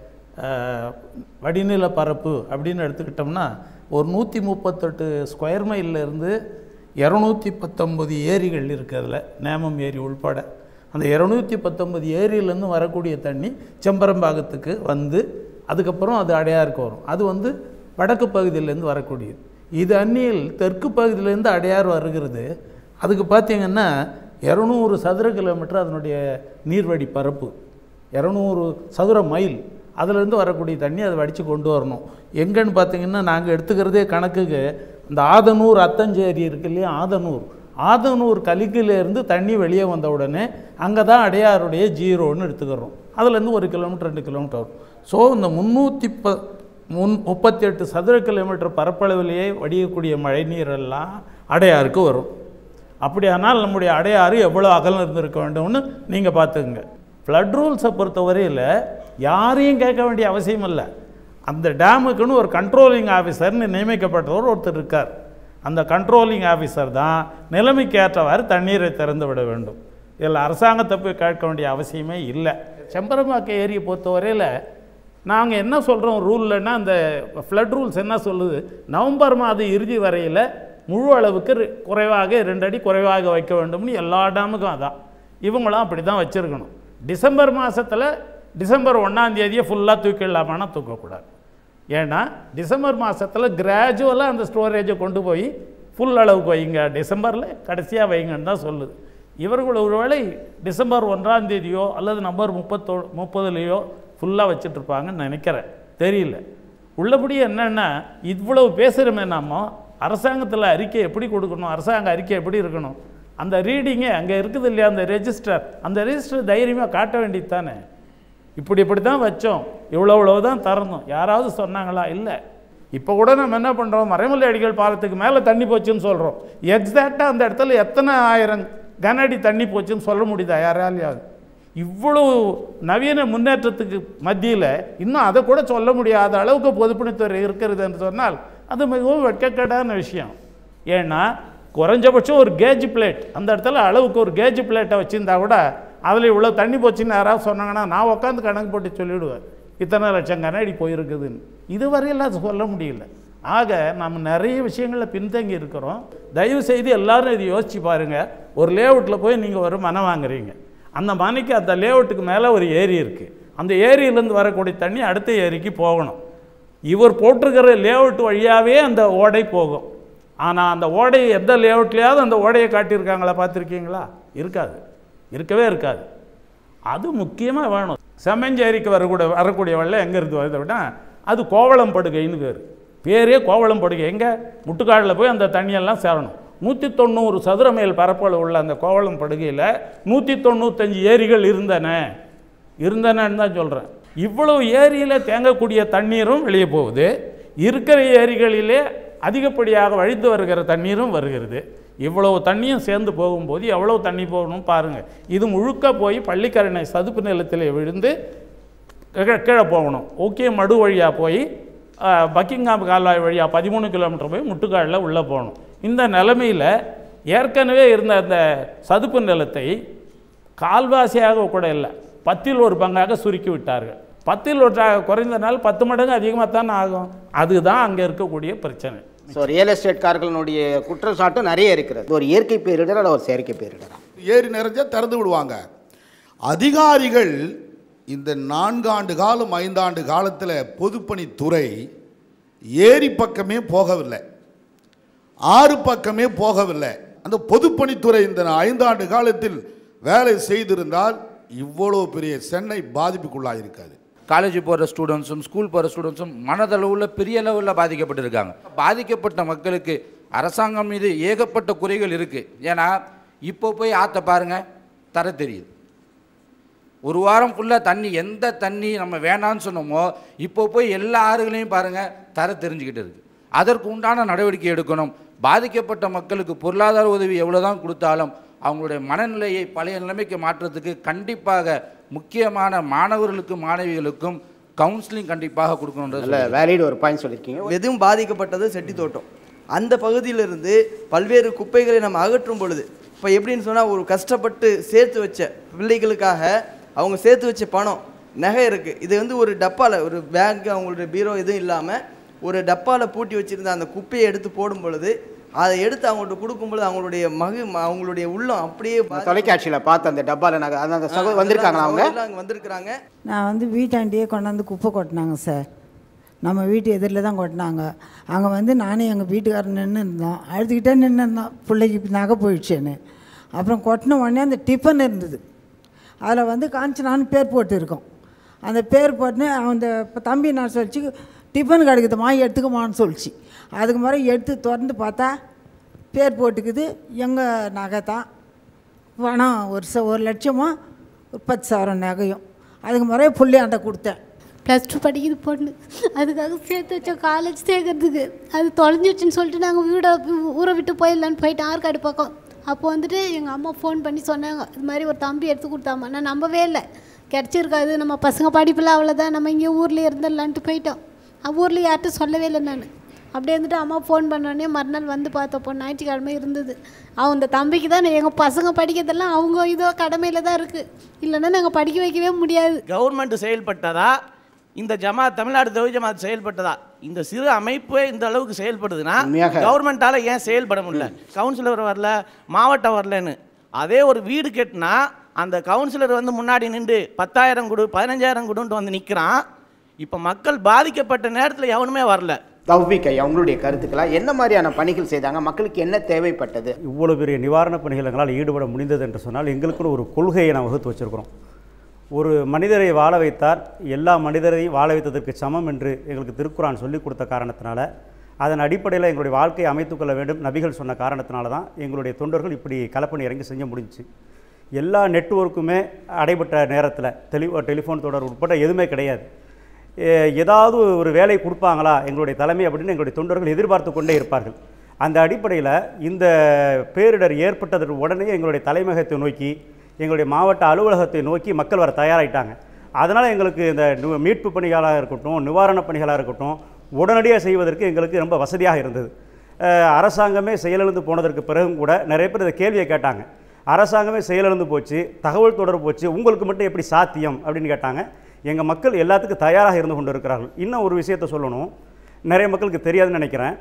அஹ், வடிநில பரப்பு அப்படின்னு எடுத்துக்கிட்டோம்னா ஒரு நூற்றி முப்பத்தெட்டு ஸ்கொயர் மைல்லேருந்து இரநூத்தி பத்தொம்பது ஏரிகள் இருக்குது அதில் நேமம் ஏரி உள்பட அந்த இரநூத்தி பத்தொம்பது ஏரியிலேருந்து வரக்கூடிய தண்ணி செம்பரம்பாக்கத்துக்கு வந்து அதுக்கப்புறம் அது அடையாருக்கு வரும் அது வந்து வடக்கு பகுதியிலேருந்து வரக்கூடியது இது அந்நியில் தெற்கு பகுதியிலேருந்து அடையார் வருகிறது அதுக்கு பார்த்தீங்கன்னா இரநூறு சதுர கிலோமீட்டர் அதனுடைய நீர்வழி பரப்பு இரநூறு சதுர மைல் அதுலேருந்து வரக்கூடிய தண்ணி அதை வடித்து கொண்டு வரணும் எங்கன்னு பார்த்தீங்கன்னா நாங்கள் எடுத்துக்கிறதே கணக்குக்கு இந்த ஆதனூர் அத்தஞ்சேரி இருக்கு இல்லையா ஆதனூர் ஆதனூர் கலிக்கிலேருந்து தண்ணி வெளியே வந்த உடனே அங்கே தான் அடையாருடைய ஜீரோன்னு எடுத்துக்கிறோம் அதுலேருந்து ஒரு கிலோமீட்டர் ரெண்டு கிலோமீட்டர் வரும் ஸோ இந்த முந்நூற்றி ப முன் முப்பத்தி எட்டு சதுர கிலோமீட்டர் பரப்பளவிலேயே வடியக்கூடிய மழைநீரெல்லாம் அடையாருக்கு வரும் அப்படியானால் நம்முடைய அடையாறு எவ்வளோ அகலம் இருந்திருக்க வேண்டும்னு நீங்கள் பார்த்துக்குங்க ஃப்ளட் ரூல்ஸை பொறுத்தவரையில் யாரையும் கேட்க வேண்டிய அவசியம் இல்லை அந்த டேமுக்குன்னு ஒரு கண்ட்ரோலிங் ஆஃபீஸர்னு நியமிக்கப்பட்டவர் ஒருத்தர் இருக்கார் அந்த கண்ட்ரோலிங் ஆஃபீஸர் தான் நிலைமைக்கு ஏற்றவாறு தண்ணீரை திறந்து விட வேண்டும் இதில் அரசாங்கத்தை போய் கேட்க வேண்டிய அவசியமே இல்லை செம்பரம்பாக்க ஏரியை பொறுத்தவரையில் நாங்கள் என்ன சொல்கிறோம் ரூல்லன்னா அந்த ஃப்ளட் ரூல்ஸ் என்ன சொல்லுது நவம்பர் மாத இறுதி வரையில் முழு அளவுக்கு ரெ- குறைவாக ரெண்டு அடி குறைவாக வைக்க வேண்டும்னு எல்லா டேமுக்கும் அதான் இவங்களும் அப்படி தான் வச்சுருக்கணும் டிசம்பர் மாதத்தில் டிசம்பர் ஒன்றாம் தேதியை ஃபுல்லாக தூக்கிடலாமான்னா தூக்கக்கூடாது ஏன்னா டிசம்பர் மாதத்தில் கிராஜுவலாக அந்த ஸ்டோரேஜை கொண்டு போய் ஃபுல் அளவுக்கு வைங்க டிசம்பரில் கடைசியாக வைங்கன்னு தான் சொல்லுது இவர்கள் ஒருவேளை டிசம்பர் ஒன்றாம் தேதியோ அல்லது நம்பர் முப்பத்தோ முப்பதுலேயோ ஃபுல்லாக வச்சிட்ருப்பாங்கன்னு நினைக்கிறேன் தெரியல உள்ளபடி என்னென்னா இவ்வளவு பேசுகிறோமே நாம அரசாங்கத்தில் அறிக்கை எப்படி கொடுக்கணும் அரசாங்க அறிக்கை எப்படி இருக்கணும் அந்த ரீடிங்கே அங்கே இருக்குது இல்லையா அந்த ரெஜிஸ்டர் அந்த ரெஜிஸ்டர் தைரியமாக காட்ட வேண்டியது தானே இப்படி இப்படி தான் வச்சோம் இவ்வளோ இவ்வளோ தான் தரணும் யாராவது சொன்னாங்களா இல்லை இப்போ கூட நம்ம என்ன பண்ணுறோம் மறைமலை அடிகள் பாலத்துக்கு மேலே தண்ணி போச்சுன்னு சொல்கிறோம் எக்ஸாக்டாக அந்த இடத்துல எத்தனை ஆயிரம் கன அடி தண்ணி போச்சுன்னு சொல்ல முடியுதா யாராலையாவது இவ்வளவு நவீன முன்னேற்றத்துக்கு மத்தியில் இன்னும் அதை கூட சொல்ல முடியாத அளவுக்கு பொதுப்பணித்துறை இருக்கிறது என்று சொன்னால் அது மிகவும் வெட்கக்கேடான விஷயம் ஏன்னா குறைஞ்சபட்சம் ஒரு கேஜ் பிளேட் அந்த இடத்துல அளவுக்கு ஒரு கேஜ் பிளேட்டை வச்சுருந்தா கூட அதில் இவ்வளோ தண்ணி போச்சுன்னு யாராவது சொன்னாங்கன்னா நான் உட்காந்து கணக்கு போட்டு சொல்லிவிடுவேன் இத்தனை லட்சம் கண்ணாடி போயிருக்குதுன்னு இதுவரையில் அது சொல்ல முடியல ஆக நம்ம நிறைய விஷயங்களில் பின்தங்கி இருக்கிறோம் தயவு செய்து எல்லாரும் இதை யோசிச்சு பாருங்கள் ஒரு லேஅவுட்டில் போய் நீங்கள் ஒரு மனை வாங்குறீங்க அந்த மனைக்கு அந்த லேஅவுட்டுக்கு மேலே ஒரு ஏரி இருக்குது அந்த ஏரியிலேருந்து வரக்கூடிய தண்ணி அடுத்த ஏரிக்கு போகணும் இவர் போட்டிருக்கிற லேஅவுட் வழியாகவே அந்த ஓடை போகும் ஆனால் அந்த ஓடை எந்த லேஅவுட்லேயாவது அந்த ஓடையை காட்டியிருக்காங்களா பார்த்துருக்கீங்களா இருக்காது இருக்கவே இருக்காது அது முக்கியமாக வேணும் செம்மஞ்சேரிக்கு வரக்கூடிய வரக்கூடிய வெள்ளம் எங்கேருந்து வருது அப்படின்னா அது கோவளம் படுகைன்னு பேர் பேரே கோவளம் படுகை எங்கே முட்டுக்காடில் போய் அந்த தண்ணியெல்லாம் சேரணும் நூற்றி தொண்ணூறு சதுர மைல் பரப்பளவு உள்ள அந்த கோவளம் படுகையில் நூற்றி தொண்ணூத்தஞ்சு ஏரிகள் இருந்தன இருந்தனன்னு தான் சொல்கிறேன் இவ்வளவு ஏரியில் தேங்கக்கூடிய தண்ணீரும் வெளியே போகுது இருக்கிற ஏரிகளிலே அதிகப்படியாக வழிந்து வருகிற தண்ணீரும் வருகிறது இவ்வளவு தண்ணியும் சேர்ந்து போகும்போது எவ்வளவு தண்ணி போகணும் பாருங்கள் இது முழுக்க போய் பள்ளிக்கரணை சதுப்பு நிலத்தில் விழுந்து கீழே- கீழே போகணும் ஓகே மடு வழியாக போய் அஹ், பக்கிங்காம் கால்வாய் வழியாக பதிமூணு கிலோமீட்டர் போய் முட்டுக்காடில் உள்ளே போகணும் இந்த நிலைமையில் ஏற்கனவே இருந்த அந்த சதுப்பு நிலத்தை கால்வாசியாக கூட இல்லை பத்தில் ஒரு பங்காக சுருக்கி விட்டார்கள் பத்தில் ஒன்றாக குறைந்தனால் பத்து மடங்கு அதிகமாக தான் ஆகும் அதுதான் அங்கே இருக்கக்கூடிய பிரச்சனை ஸோ ரியல் எஸ்டேட்காரர்களுடைய குற்றச்சாட்டு நிறைய இருக்கிறது ஒரு இயற்கை பேரிடர் அல்ல ஒரு செயற்கை பேரிடர் ஏரி நிறைஞ்சா திறந்து விடுவாங்க அதிகாரிகள் இந்த நான்காண்டு காலம் ஐந்தாண்டு காலத்தில் பொதுப்பணித்துறை ஏரி பக்கமே போகவில்லை ஆறு பக்கமே போகவில்லை அந்த பொதுப்பணித்துறை இந்த ஐந்தாண்டு காலத்தில் வேலை செய்திருந்தால் இவ்வளோ பெரிய சென்னை பாதிப்புக்குள்ளாயிருக்காது காலேஜ் போகிற ஸ்டூடெண்ட்ஸும் ஸ்கூல் போகிற ஸ்டூடெண்ட்ஸும் மனதளவில் பெரிய லெவலில் பாதிக்கப்பட்டிருக்காங்க பாதிக்கப்பட்ட மக்களுக்கு அரசாங்கம் மீது ஏகப்பட்ட குறைகள் இருக்குது ஏன்னா இப்போ போய் ஆற்ற பாருங்கள் தர தெரியுது ஒரு வாரம் ஃபுல்லாக தண்ணி எந்த தண்ணி நம்ம வேணான்னு சொன்னோமோ இப்போ போய் எல்லா ஆறுகளையும் பாருங்கள் தர தெரிஞ்சுக்கிட்டு இருக்கு அதற்கு உண்டான நடவடிக்கை எடுக்கணும் பாதிக்கப்பட்ட மக்களுக்கு பொருளாதார உதவி எவ்வளோதான் கொடுத்தாலும் அவங்களுடைய மனநிலையை பழைய நிலைமைக்கு மாற்றுறதுக்கு கண்டிப்பாக முக்கியமான மாணவர்களுக்கும் மாணவிகளுக்கும் கவுன்சிலிங் கண்டிப்பாக கொடுக்கணுன்றது நல்ல வேலிட் ஒரு பாயிண்ட் சொல்லியிருக்கீங்க எதுவும் பாதிக்கப்பட்டது செட்டி தோட்டம் அந்த பகுதியிலிருந்து பல்வேறு குப்பைகளை நம்ம அகற்றும் பொழுது இப்போ எப்படின்னு சொன்னால் ஒரு கஷ்டப்பட்டு சேர்த்து வச்ச பிள்ளைகளுக்காக அவங்க சேர்த்து வச்ச பணம் நகை இருக்குது இது வந்து ஒரு டப்பாவில் ஒரு பேக் அவங்களுடைய பீரோ எதுவும் இல்லாமல் ஒரு டப்பாவில் பூட்டி வச்சுருந்த அந்த குப்பையை எடுத்து போடும் பொழுது அதை எடுத்து அவங்கள்ட்ட கொடுக்கும்பொழுது அவங்களுடைய மகு அவங்களுடைய உள்ளம் அப்படியே தொலைக்காட்சியில் பார்த்து அந்த டப்பாவில் நாங்கள் அந்த அந்த சகோ வந்திருக்காங்களா அவங்க அங்கே வந்திருக்கிறாங்க நான் வந்து வீட்டாண்டியே கொண்டாந்து குப்பை கொட்டினாங்க சார் நம்ம வீட்டு எதிரில் தான் கொட்டினாங்க அங்கே வந்து நானும் எங்கள் வீட்டுக்காரர் நின்று இருந்தோம் அழுதுகிட்டே நின்று இருந்தோம் பிள்ளைக்கு இப்படி நகை போயிடுச்சேன்னு அப்புறம் கொட்டின உடனே அந்த டிஃபன் இருந்தது அதில் வந்து காஞ்சனான்னு பேர் போட்டு இருக்கோம் அந்த பேர் போட்டுன்னு அந்த இப்போ தம்பி நான் சொல்லிச்சு டிஃபன் கிடைக்குதுமா எடுத்துக்கமான்னு சொல்லிச்சு அதுக்கு முறை எடுத்து திறந்து பார்த்தா பேர் போட்டுக்குது எங்கள் நகை தான் பணம் ஒரு ச ஒரு லட்சமும் ஒரு பத்து சவரம் நகையும் அதுக்கு முறையே புள்ளையாண்ட கொடுத்தேன் ப்ளஸ் டூ படிக்குது பொண்ணு அதுக்காக சேர்த்து வச்சோம் காலேஜ் சேர்க்கறதுக்கு அது தொலைஞ்சிடுச்சுன்னு சொல்லிட்டு நாங்கள் வீடை ஊரை விட்டு போயிடலான்னு போயிட்டோம் ஆற்காடு பக்கம் அப்போ வந்துட்டு எங்கள் அம்மா ஃபோன் பண்ணி சொன்னாங்க இது மாதிரி ஒரு தம்பி எடுத்து கொடுத்தாம்மா நான் நம்பவே இல்லை கிடச்சிருக்காது நம்ம பசங்க படிப்பில் அவ்வளோதான் நம்ம இங்கே ஊர்லேயே இருந்துடலான்ட்டு போயிட்டோம் ஊரில் யார்கிட்ட சொல்லவே இல்லை நான் அப்படியே இருந்துட்டு அம்மா ஃபோன் பண்ணோடனே மறுநாள் வந்து பார்த்தப்போ ஞாயிற்றுக்கிழமை இருந்தது அவன் இந்த தம்பிக்கு தான் எங்கள் பசங்க படிக்கிறதெல்லாம் அவங்க இதோ கடமையில் தான் இருக்குது இல்லைன்னா நாங்கள் படிக்க வைக்கவே முடியாது கவர்மெண்ட் செயல்பட்டதா இந்த ஜமாத் தமிழ்நாடு தவி ஜமாத் செயல்பட்டதா இந்த சிறு அமைப்பே இந்த அளவுக்கு செயல்படுதுன்னா உண்மையாக. கவர்மெண்டால ஏன் செயல்பட முடியல கவுன்சிலர் வரல மாவட்டம் வரலன்னு அதே ஒரு வீடு கட்டினா அந்த கவுன்சிலர் வந்து முன்னாடி நின்று பத்தாயிரம் கொடு பதினஞ்சாயிரம் கொடுன்ட்டு வந்து நிற்கிறான் இப்போ மக்கள் பாதிக்கப்பட்ட நேரத்தில் எவனுமே வரல தௌபிக் ஐயா உங்களுடைய கருத்துக்களா என்ன மாதிரியான பணிகள் செய்தாங்க மக்களுக்கு என்ன தேவைப்பட்டது இவ்வளோ பெரிய நிவாரணப் பணிகள் எங்களால் ஈடுபட முடிந்தது என்று சொன்னால் எங்களுக்குன்னு ஒரு கொள்கையை நான் வகுத்து வச்சிருக்கிறோம் ஒரு மனிதரை வாழ வைத்தார் எல்லா மனிதரையும் வாழ வைத்ததற்கு சமம் என்று எங்களுக்கு திருக்குறான் சொல்லிக் கொடுத்த காரணத்தினால அதன் அடிப்படையில் எங்களுடைய வாழ்க்கையை அமைத்துக் கொள்ள வேண்டும் நபிகள் சொன்ன காரணத்தினால தான் எங்களுடைய தொண்டர்கள் இப்படி கலப்பணி இறங்கி செஞ்ச முடிஞ்சுச்சு எல்லா நெட்வொர்க்குமே அடைபட்ட நேரத்தில் டெலி டெலிஃபோன் தொடர் உட்பட எதுவுமே கிடையாது எ- ஏதாவது ஒரு வேலை கொடுப்பாங்களா எங்களுடைய தலைமை அப்படின்னு எங்களுடைய தொண்டர்கள் எதிர்பார்த்து கொண்டே இருப்பார்கள் அந்த அடிப்படையில் இந்த பேரிடர் ஏற்பட்டதற்கு உடனே எங்களுடைய தலைமையகத்தை நோக்கி எங்களுடைய மாவட்ட அலுவலகத்தை நோக்கி மக்கள் வர தயாராகிட்டாங்க அதனால் எங்களுக்கு இந்த நு- மீட்பு பணிகளாக இருக்கட்டும் நிவாரணப் பணிகளாக இருக்கட்டும் உடனடியாக செய்வதற்கு எங்களுக்கு ரொம்ப வசதியாக இருந்தது அஹ், அரசாங்கமே செயலிழந்து போனதற்கு பிறகும் கூட நிறைய பேர் இந்த கேள்வியை கேட்டாங்க அரசாங்கமே செயலிழந்து போச்சு தகவல் தொடர்பு போச்சு உங்களுக்கு மட்டும் எப்படி சாத்தியம் அப்படின்னு கேட்டாங்க எங்கள் மக்கள் எல்லாத்துக்கும் தயாராக இருந்து கொண்டு இருக்கிறார்கள் இன்னும் ஒரு விஷயத்தை சொல்லணும் நிறைய மக்களுக்கு தெரியாதுன்னு நினைக்கிறேன்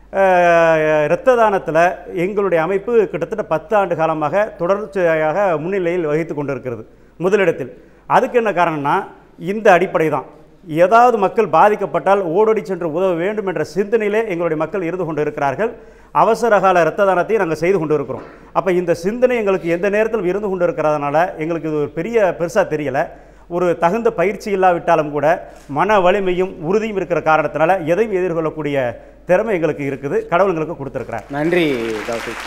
அஹ், இரத்த தானத்தில் எங்களுடைய அமைப்பு கிட்டத்தட்ட பத்து ஆண்டு காலமாக தொடர்ச்சியாக முன்னிலையில் வகித்து கொண்டிருக்கிறது முதலிடத்தில் அதுக்கு என்ன காரணம்னா இந்த அடிப்படை தான் ஏதாவது மக்கள் பாதிக்கப்பட்டால் ஓடோடி சென்று உதவ வேண்டும் என்ற சிந்தனையிலே எங்களுடைய மக்கள் இருந்து கொண்டு இருக்கிறார்கள் அவசர கால இரத்த தானத்தையும் நாங்கள் செய்து கொண்டு இருக்கிறோம் அப்போ இந்த சிந்தனை எங்களுக்கு எந்த நேரத்திலும் இருந்து கொண்டு இருக்கிறதுனால எங்களுக்கு இது ஒரு பெரிய பெருசாக தெரியலை ஒரு தகுந்த பயிற்சி இல்லாவிட்டாலும் கூட மன வலிமையும் உறுதியும் இருக்கிற காரணத்தினால எதையும் எதிர்கொள்ளக்கூடிய திறமை எங்களுக்கு இருக்குது கடவுள் எங்களுக்கு கொடுத்துருக்கிறார் நன்றி தௌபிக்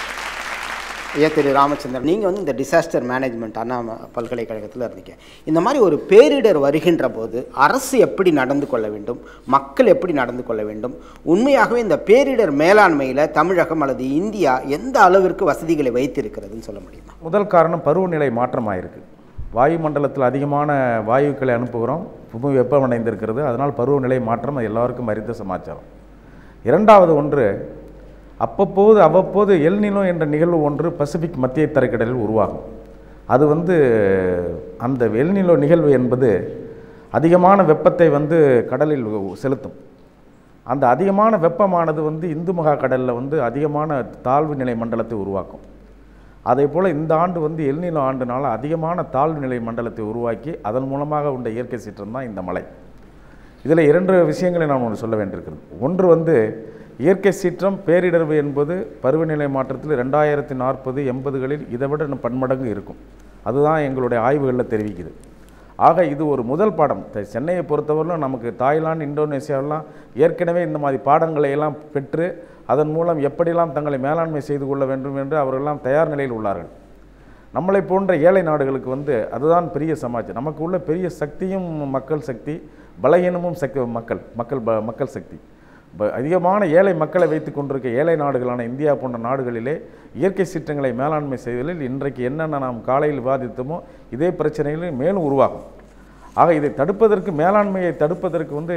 ஐயா திரு ராமச்சந்திரன் நீங்கள் வந்து இந்த டிசாஸ்டர் மேனேஜ்மெண்ட் அண்ணா பல்கலைக்கழகத்தில் இருந்தீங்க இந்த மாதிரி ஒரு பேரிடர் வருகின்ற போது அரசு எப்படி நடந்து கொள்ள வேண்டும் மக்கள் எப்படி நடந்து கொள்ள வேண்டும் உண்மையாகவே இந்த பேரிடர் மேலாண்மையில் தமிழகம் அல்லது இந்தியா எந்த அளவிற்கு வசதிகளை வைத்திருக்கிறதுன்னு சொல்ல முடியுமா முதல் காரணம் பருவநிலை மாற்றமாயிருக்கு வாயுமண்டலத்தில் அதிகமான வாயுக்களை அனுப்புகிறோம் புவி வெப்பமடைந்திருக்கிறது அதனால் பருவநிலை மாற்றம் அது எல்லாருக்கும் அறிந்த சமாச்சாரம் இரண்டாவது ஒன்று அப்பப்போது அவ்வப்போது எல்நிலோ என்ற நிகழ்வு ஒன்று பசிபிக் மத்திய தரைக்கடலில் உருவாகும் அது வந்து அந்த எல்நிலோ நிகழ்வு என்பது அதிகமான வெப்பத்தை வந்து கடலில் செலுத்தும் அந்த அதிகமான வெப்பமானது வந்து இந்து மகா கடலில் வந்து அதிகமான தாழ்வு நிலை மண்டலத்தை உருவாக்கும் அதே போல் இந்த ஆண்டு வந்து எல்நிலோ ஆண்டுனால அதிகமான தாழ்வு நிலை மண்டலத்தை உருவாக்கி அதன் மூலமாக உண்ட இயற்கை சீற்றம் தான் இந்த மழை இதில் இரண்டு விஷயங்களை நான் ஒன்று சொல்ல வேண்டியிருக்கிறது ஒன்று வந்து இயற்கை சீற்றம் பேரிடர்வு என்பது பருவநிலை மாற்றத்தில் ரெண்டாயிரத்தி நாற்பது எண்பதுகளில் இதை விட இன்னும் பன்மடங்கு இருக்கும் அதுதான் எங்களுடைய ஆய்வுகளில் தெரிவிக்குது ஆக இது ஒரு முதல் பாடம் த- சென்னையை பொறுத்தவரையிலும் நமக்கு தாய்லாந்து இந்தோனேசியாவெல்லாம் ஏற்கனவே இந்த மாதிரி பாடங்களை எல்லாம் பெற்று அதன் மூலம் எப்படியெல்லாம் தங்களை மேலாண்மை செய்து கொள்ள வேண்டும் என்று அவர்களெல்லாம் தயார் நிலையில் உள்ளார்கள் நம்மளை போன்ற ஏழை நாடுகளுக்கு வந்து அதுதான் பெரிய சமாஜம் நமக்கு உள்ள பெரிய சக்தியும் மக்கள் சக்தி பலகீனமும் சக்தி மக்கள் மக்கள் ப மக்கள் சக்தி ப- அதிகமான ஏழை மக்களை வைத்து கொண்டிருக்க ஏழை நாடுகளான இந்தியா போன்ற நாடுகளிலே இயற்கை சீற்றங்களை மேலாண்மை செய்வதில் இன்றைக்கு என்னென்ன நாம் காலையில் விவாதித்தோமோ இதே பிரச்சனைகள் மேலும் உருவாகும் ஆக இதை தடுப்பதற்கு மேலாண்மையை தடுப்பதற்கு வந்து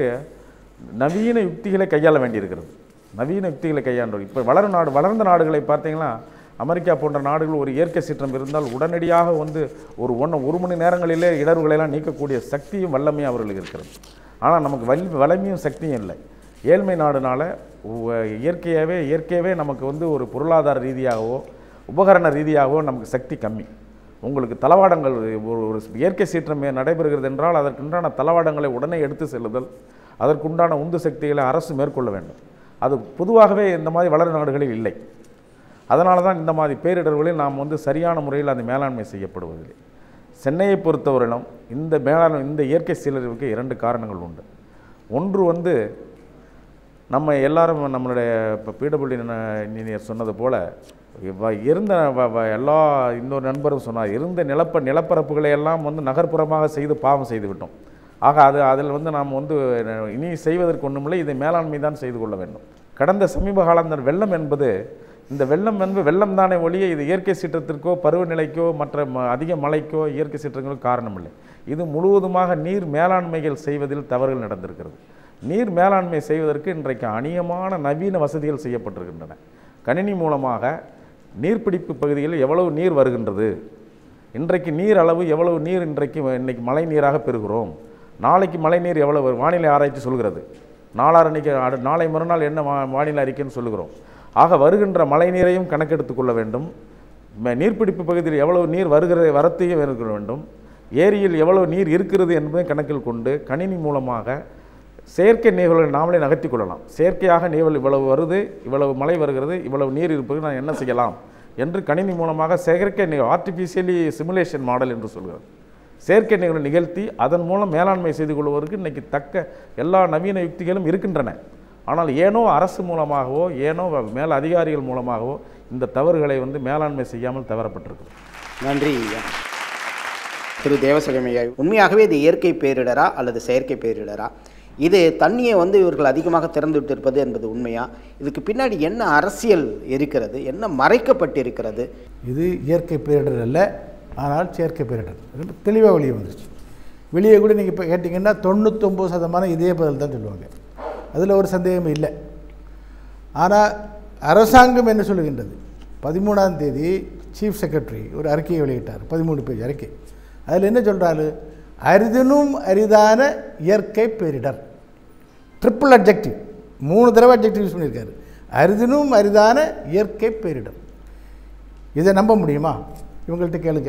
நவீன யுக்திகளை கையாள வேண்டியிருக்கிறது நவீன யுக்திகளை கையாண்டோம் இப்போ வளரும் நாடு வளர்ந்த நாடுகளை பார்த்தீங்கன்னா அமெரிக்கா போன்ற நாடுகள் ஒரு இயற்கை சீற்றம் இருந்தால் உடனடியாக வந்து ஒரு ஒன்று ஒரு மணி நேரங்களிலே இடர்களை எல்லாம் நீக்கக்கூடிய சக்தியும் வல்லமையும் அவர்களுக்கு இருக்கிறது ஆனால் நமக்கு வல் வலிமையும் சக்தியும் இல்லை ஏழ்மை நாடுனால உ- இயற்கையாகவே இயற்கையாகவே நமக்கு வந்து ஒரு பொருளாதார ரீதியாகவோ உபகரண ரீதியாகவோ நமக்கு சக்தி கம்மி உங்களுக்கு தளவாடங்கள் ஒரு ஒரு இயற்கை சீற்றம் நடைபெறுகிறது என்றால் அதற்குண்டான தளவாடங்களை உடனே எடுத்து செல்லுதல் அதற்குண்டான உந்து சக்திகளை அரசு மேற்கொள்ள வேண்டும் அது பொதுவாகவே இந்த மாதிரி வளரும் நாடுகளில் இல்லை அதனால தான் இந்த மாதிரி பேரிடர்களில் நாம் வந்து சரியான முறையில் அந்த மேலாண்மை செய்யப்படுவதில்லை சென்னையை பொறுத்தவரையிலும் இந்த மேலாண்மை இந்த இயற்கை சீரழிவுக்கு இரண்டு காரணங்கள் உண்டு ஒன்று வந்து நம்ம எல்லாரும் நம்மளுடைய இப்போ பிடபிள்யூ இன்ஜினியர் சொன்னது போல் வ- இருந்த வ- வ- எல்லா இன்னொரு நண்பரும் சொன்னார் இருந்த நிலப்ப நிலப்பரப்புகளை எல்லாம் வந்து நகர்ப்புறமாக செய்து பாவம் செய்து விட்டோம் ஆக அது அதில் வந்து நாம் வந்து இனி செய்வதற்கு ஒன்றுமில்லை இதை மேலாண்மை தான் செய்து கொள்ள வேண்டும் கடந்த சமீப காலம் இந்த வெள்ளம் என்பது இந்த வெள்ளம் என்பது வெள்ளம் தானே ஒழிய இது இயற்கை சீற்றத்திற்கோ பருவநிலைக்கோ மற்ற ம- அதிக மழைக்கோ இயற்கை சீற்றங்களுக்கோ காரணமில்லை இது முழுவதுமாக நீர் மேலாண்மைகள் செய்வதில் தவறுகள் நடந்திருக்கிறது நீர் மேலாண்மை செய்வதற்கு இன்றைக்கு அநியமான நவீன வசதிகள் செய்யப்பட்டிருக்கின்றன கணினி மூலமாக நீர்பிடிப்பு பகுதியில் எவ்வளவு நீர் வருகின்றது இன்றைக்கு நீர் அளவு எவ்வளவு நீர் இன்றைக்கு இன்னைக்கு மழை நீராக பெறுகிறோம் நாளைக்கு மழை நீர் எவ்வளவு வரும்? வானிலை ஆராய்ச்சி சொல்கிறது நாளாரணிக்கு அடு நாளை மறுநாள் என்ன வா- வானிலை அறிக்கைன்னு சொல்லுகிறோம் ஆக வருகின்ற மழை நீரையும் கணக்கெடுத்துக் கொள்ள வேண்டும் ம- நீர்பிடிப்பு பகுதியில் எவ்வளவு நீர் வருகிறது வரத்தையும் இருக்க வேண்டும் ஏரியில் எவ்வளவு நீர் இருக்கிறது என்பதை கணக்கில் கொண்டு கணினி மூலமாக செயற்கை நீர்களை நாமளே நகர்த்தி கொள்ளலாம் செயற்கையாக நீர் இவ்வளவு வருது இவ்வளவு மழை வருகிறது இவ்வளவு நீர் இருப்பது நான் என்ன செய்யலாம் என்று கணினி மூலமாக செயற்கை நீர் ஆர்டிஃபிஷியலி சிமுலேஷன் மாடல் என்று சொல்கிறது செயற்கை நிகழ்வு நிகழ்த்தி அதன் மூலம் மேலாண்மை செய்து கொள்வதற்கு இன்றைக்கி தக்க எல்லா நவீன யுக்திகளும் இருக்கின்றன ஆனால் ஏனோ அரசு மூலமாகவோ ஏனோ மேல் அதிகாரிகள் மூலமாகவோ இந்த தவறுகளை வந்து மேலாண்மை செய்யாமல் தவறப்பட்டிருக்கு நன்றி ஐயா திரு தேவசகம் ஐயா உண்மையாகவே இது இயற்கை பேரிடரா அல்லது செயற்கை பேரிடரா இது தண்ணியை வந்து இவர்கள் அதிகமாக திறந்து விட்டிருப்பது என்பது உண்மையா இதுக்கு பின்னாடி என்ன அரசியல் இருக்கிறது என்ன மறைக்கப்பட்டிருக்கிறது இது இயற்கை பேரிடர் அல்ல ஆனால் செயற்கை பேரிடர் ரெண்டு தெளிவாக வெளியே வந்துருச்சு வெளியே கூட நீங்கள் இப்போ கேட்டிங்கன்னா தொண்ணூத்தொம்பது சதமானம் இதே பதில் தான் சொல்லுவாங்க அதில் ஒரு சந்தேகமும் இல்லை ஆனால் அரசாங்கம் என்ன சொல்லுகின்றது பதிமூணாம் தேதி சீஃப் செக்ரட்டரி ஒரு அறிக்கையை வெளியிட்டார் பதிமூணு பேஜ் அறிக்கை அதில் என்ன சொல்கிறாரு அரிதினும் அரிதான இயற்கை பேரிடர் ட்ரிபிள் அப்ஜெக்டிவ் மூணு தடவை அப்ஜெக்டிவ் யூஸ் பண்ணியிருக்காரு அரிதினும் அரிதான இயற்கை பேரிடர் இதை நம்ப முடியுமா இவங்கள்ட்ட கேளுங்க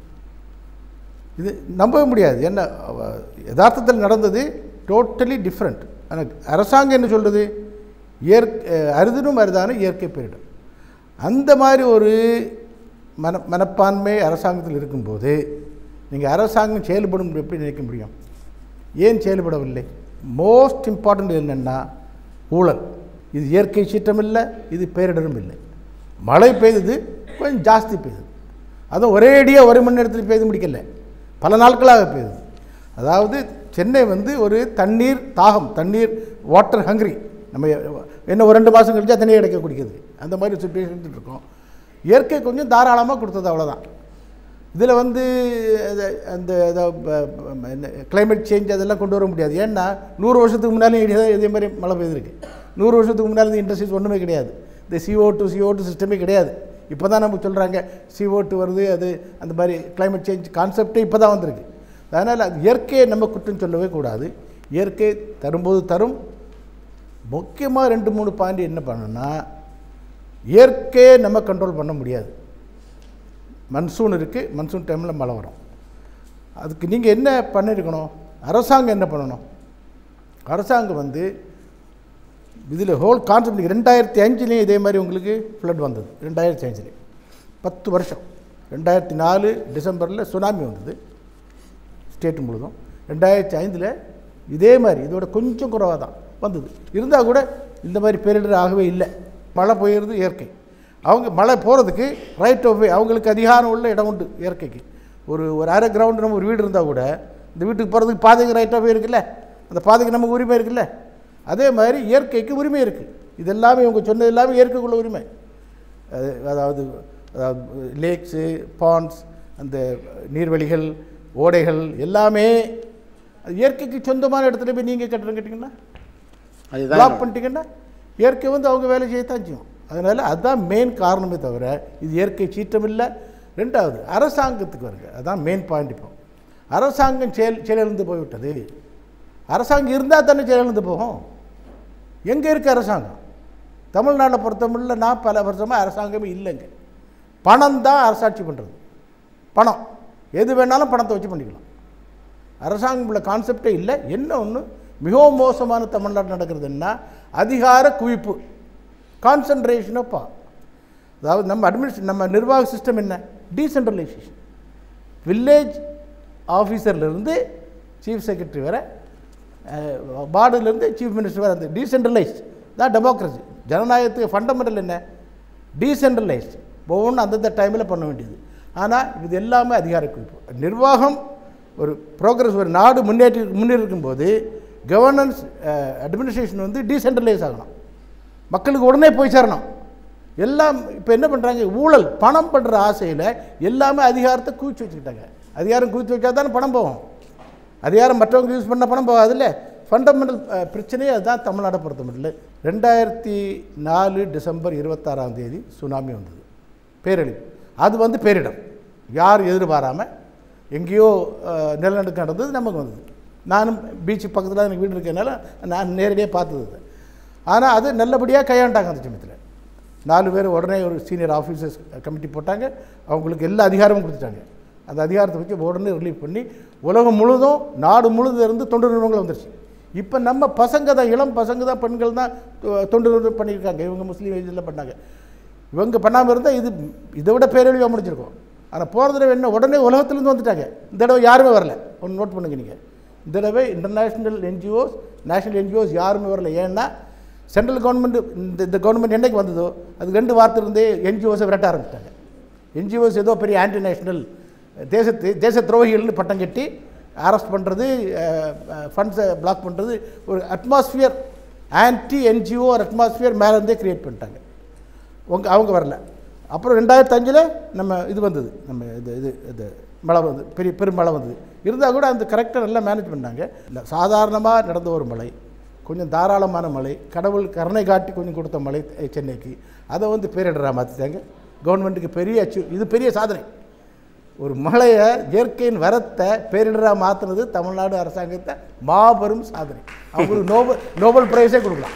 இது நம்பவே முடியாது என்ன அவ- யதார்த்தத்தில் நடந்தது டோட்டலி டிஃப்ரெண்ட் ஆனால் அரசாங்கம் என்ன சொல்கிறது இயற்கை அரிதினும் அரிதான இயற்கை பேரிடர் அந்த மாதிரி ஒரு மன மனப்பான்மை அரசாங்கத்தில் இருக்கும்போது நீங்கள் அரசாங்கம் செயல்படும் எப்படி நினைக்க முடியும் ஏன் செயல்படவில்லை மோஸ்ட் இம்பார்ட்டண்ட் என்னென்னா ஊழல் இது இயற்கை சீற்றம் இல்லை இது பேரிடரும் இல்லை மழை பெய்தது கொஞ்சம் ஜாஸ்தி பெய்யுது அதுவும் ஒரேடியாக ஒரு மணி நேரத்தில் பெய்து முடிக்கல பல நாட்களாக பெய்யுது அதாவது சென்னை வந்து ஒரு தண்ணீர் தாகம் தண்ணீர் வாட்டர் ஹங்கிரி நம்ம என்ன ஒரு ரெண்டு மாதம் கழிச்சா தண்ணியை கிடைக்க குடிக்கிறது அந்த மாதிரி சுச்சுவேஷன் இருக்கோம் இயற்கை கொஞ்சம் தாராளமாக கொடுத்தது அவ்வளோதான் இதில் வந்து அது- அந்த ஏதோ ப- ப- என்ன கிளைமேட் சேஞ்ச் அதெல்லாம் கொண்டு வர முடியாது ஏன்னா நூறு வருஷத்துக்கு முன்னாலே இதே இதே மாதிரி மழை பெய்திருக்கு நூறு வருஷத்துக்கு முன்னால் இந்த இண்டஸ்ட்ரீஸ் ஒன்றுமே கிடையாது இந்த CO2 டூ CO2 டூ சிஸ்டமே கிடையாது இப்போ தான் நமக்கு சொல்கிறாங்க CO2 வருது அது அந்த மாதிரி கிளைமேட் சேஞ்ச் கான்செப்டே இப்போ தான் வந்திருக்கு அதனால் அது இயற்கையை நம்ம குற்றம் சொல்லவே கூடாது இயற்கை தரும்போது தரும் முக்கியமாக ரெண்டு மூணு பாயிண்ட் என்ன பண்ணணும்னா இயற்கையை நம்ம கண்ட்ரோல் பண்ண முடியாது மன்சூன் இருக்குது மன்சூன் டைமில் மழை வரும் அதுக்கு நீங்கள் என்ன பண்ணியிருக்கணும் அரசாங்கம் என்ன பண்ணணும் அரசாங்கம் வந்து இதில் ஹோல் கான்செப்ட் ரெண்டாயிரத்தி அஞ்சுலேயும் இதே மாதிரி உங்களுக்கு ஃப்ளட் வந்தது ரெண்டாயிரத்தி அஞ்சுலேயும் பத்து வருஷம் ரெண்டாயிரத்தி நாலு டிசம்பரில் சுனாமி வந்தது ஸ்டேட் முழுதும் ரெண்டாயிரத்தி ஐந்தில் இதே மாதிரி இதோட கொஞ்சம் குறைவாக தான் வந்தது இருந்தால் கூட இந்த மாதிரி பேரிடர் ஆகவே இல்லை மழை பெய்யுறது இயற்கை அவங்க மழை போகிறதுக்கு ரைட் ஆஃப் வே அவங்களுக்கு அதிகாரம் உள்ள இடம் உண்டு இயற்கைக்கு ஒரு ஒரு அரை கிரவுண்டு நம்ம ஒரு வீடு இருந்தால் கூட இந்த வீட்டுக்கு போகிறதுக்கு பாதைக்கு ரைட் ஆஃப் வே இருக்குல்ல அந்த பாதைக்கு நமக்கு உரிமை இருக்குல்ல அதே மாதிரி இயற்கைக்கு உரிமை இருக்குது இது எல்லாமே இவங்க சொன்னது எல்லாமே இயற்கைக்குள்ள உரிமை அது அதாவது அதாவது லேக்ஸு பாண்ட்ஸ் அந்த நீர்வழிகள் ஓடைகள் எல்லாமே அது இயற்கைக்கு சொந்தமான இடத்துல போய் நீங்கள் கட்டணம் கட்டிங்கன்னா அதுதான் பிளாக் பண்ணிட்டீங்கன்னா இயற்கை வந்து அவங்க வேலை செய்யத்தான் செய்யும் அதனால் அதுதான் மெயின் காரணமே தவிர இது இயற்கை சீற்றம் இல்லை ரெண்டாவது அரசாங்கத்துக்கு வருங்க அதுதான் மெயின் பாயிண்ட் இப்போ அரசாங்கம் செயல் செயலிழந்து போய்விட்டது அரசாங்கம் இருந்தால் தானே செயலிழந்து போகும் எங்கே இருக்குது அரசாங்கம் தமிழ்நாட்டை பொறுத்தமில்ல நான் பல வருஷமாக அரசாங்கமே இல்லைங்க பணம் தான் அரசாட்சி பண்ணுறது பணம் எது வேணாலும் பணத்தை வச்சு பண்ணிக்கலாம் அரசாங்கம் உள்ள கான்செப்டே இல்லை என்ன ஒன்று மிகவும் மோசமான தமிழ்நாட்டில் நடக்கிறது என்ன அதிகார குவிப்பு கான்சன்ட்ரேஷன் ஆஃப் பவர் அதாவது நம்ம அட்மினிஸ்ட்ரே நம்ம நிர்வாக சிஸ்டம் என்ன டீசென்ட்ரலைசேஷன் வில்லேஜ் ஆஃபீஸர்லேருந்து சீஃப் செக்ரட்டரி வரை வார்டுலேருந்து சீஃப் மினிஸ்டர் வரை அந்த டீசென்ட்ரலைஸ்ட் தான் டெமோக்ரஸி ஜனநாயகத்துக்கு ஃபண்டமெண்டல் என்ன டீசென்ட்ரலைஸ்ட் ஒவ்வொன்றும் அந்தந்த டைமில் பண்ண வேண்டியது ஆனால் இது எல்லாமே அதிகார குவிப்பு நிர்வாகம் ஒரு ப்ரோக்ரஸ் ஒரு நாடு முன்னேற்றி முன்னேறிக்கும் போது கவர்னன்ஸ் அட்மினிஸ்ட்ரேஷன் வந்து டீசென்ட்ரலைஸ் ஆகணும் மக்களுக்கு உடனே போய் சேரணும் எல்லாம் இப்போ என்ன பண்ணுறாங்க ஊழல் பணம் பண்ணுற ஆசையில் எல்லாமே அதிகாரத்தை குவிச்சு வச்சுக்கிட்டாங்க அதிகாரம் குவிச்சு வச்சா தானே பணம் போகும் அதிகாரம் மற்றவங்க யூஸ் பண்ண பணம் போகாதுல்ல ஃபண்டமெண்டல் பிரச்சனையே அதுதான் தமிழ்நாடை பொறுத்த மட்டும் ரெண்டாயிரத்தி நாலு டிசம்பர் இருபத்தாறாம் தேதி சுனாமி வந்தது பேரழிவு அது வந்து பேரிடம் யார் எதிர்பாராமல் எங்கேயோ அஹ், நிலநடுக்கம் நடந்தது நமக்கு வந்தது நானும் பீச்சு பக்கத்தில் எனக்கு வீடு இருக்கனால நான் நேரடியாக பார்த்தது அது. ஆனால் அது நல்லபடியாக கையாண்டாங்க அந்த சமயத்தில் நாலு பேர் உடனே ஒரு சீனியர் ஆஃபீஸர்ஸ் கமிட்டி போட்டாங்க அவங்களுக்கு எல்லா அதிகாரமும் கொடுத்துட்டாங்க அந்த அதிகாரத்தை வச்சு உடனே ரிலீவ் பண்ணி உலகம் முழுதும் நாடு முழுதும் இருந்து தொண்டு நிறுவனங்கள் வந்துருச்சு இப்போ நம்ம பசங்க தான் இளம் பசங்க தான் பெண்கள் தான் தொ- தொண்டு நிறுவனம் பண்ணியிருக்காங்க இவங்க முஸ்லீம் இதில் பண்ணாங்க இவங்க பண்ணாமல் இருந்தால் இது இதை விட பேரழிவாக முடிஞ்சிருக்கும் ஆனால் போகிற தடவை என்ன உடனே உலகத்துலேருந்து வந்துட்டாங்க இந்த தடவை யாருமே வரல ஒன்று நோட் பண்ணுங்க நீங்கள் இந்த தடவை இன்டர்நேஷ்னல் என்ஜிஓஸ் நேஷனல் என்ஜிஓஸ் யாருமே வரல ஏன்னா சென்ட்ரல் கவர்மெண்ட் இந்த இந்த கவர்மெண்ட் என்னைக்கு வந்ததோ அது ரெண்டு வார்த்தை இருந்தே என்ஜிஓஸை விரட்ட ஆரம்பிச்சிட்டாங்க என்ஜிஓஸ் ஏதோ பெரிய ஆன்டி நேஷனல் தேசத்து தேச துரோகிகள்னு பட்டம் கட்டி அரெஸ்ட் பண்ணுறது ஃபண்ட்ஸை பிளாக் பண்ணுறது ஒரு அட்மாஸ்பியர் ஆன்டி என்ஜிஓ ஒரு அட்மாஸ்பியர் மேலே இருந்தே க்ரியேட் பண்ணிட்டாங்க உங்க அவங்க வரல அப்புறம் ரெண்டாயிரத்தி அஞ்சில் நம்ம இது வந்தது நம்ம இது இது இது மழை வந்து பெரிய பெருமழை வந்தது இருந்தால் கூட அந்த கரெக்டாக நல்லா மேனேஜ் பண்ணாங்க இல்லை சாதாரணமாக நடந்த ஒரு மழை கொஞ்சம் தாராளமான மழை கடவுள் கருணை காட்டி கொஞ்சம் கொடுத்த மழை அஹ், சென்னைக்கு அதை வந்து பேரிடராக மாற்றிட்டாங்க கவர்மெண்ட்டுக்கு பெரிய அச்சீவ் இது பெரிய சாதனை ஒரு மழையை இயற்கையின் வரத்தை பேரிடராக மாற்றுனது தமிழ்நாடு அரசாங்கத்தை மாபெரும் சாதனை அவங்களுக்கு நோபல் நோபல் பிரைஸே கொடுக்கலாம்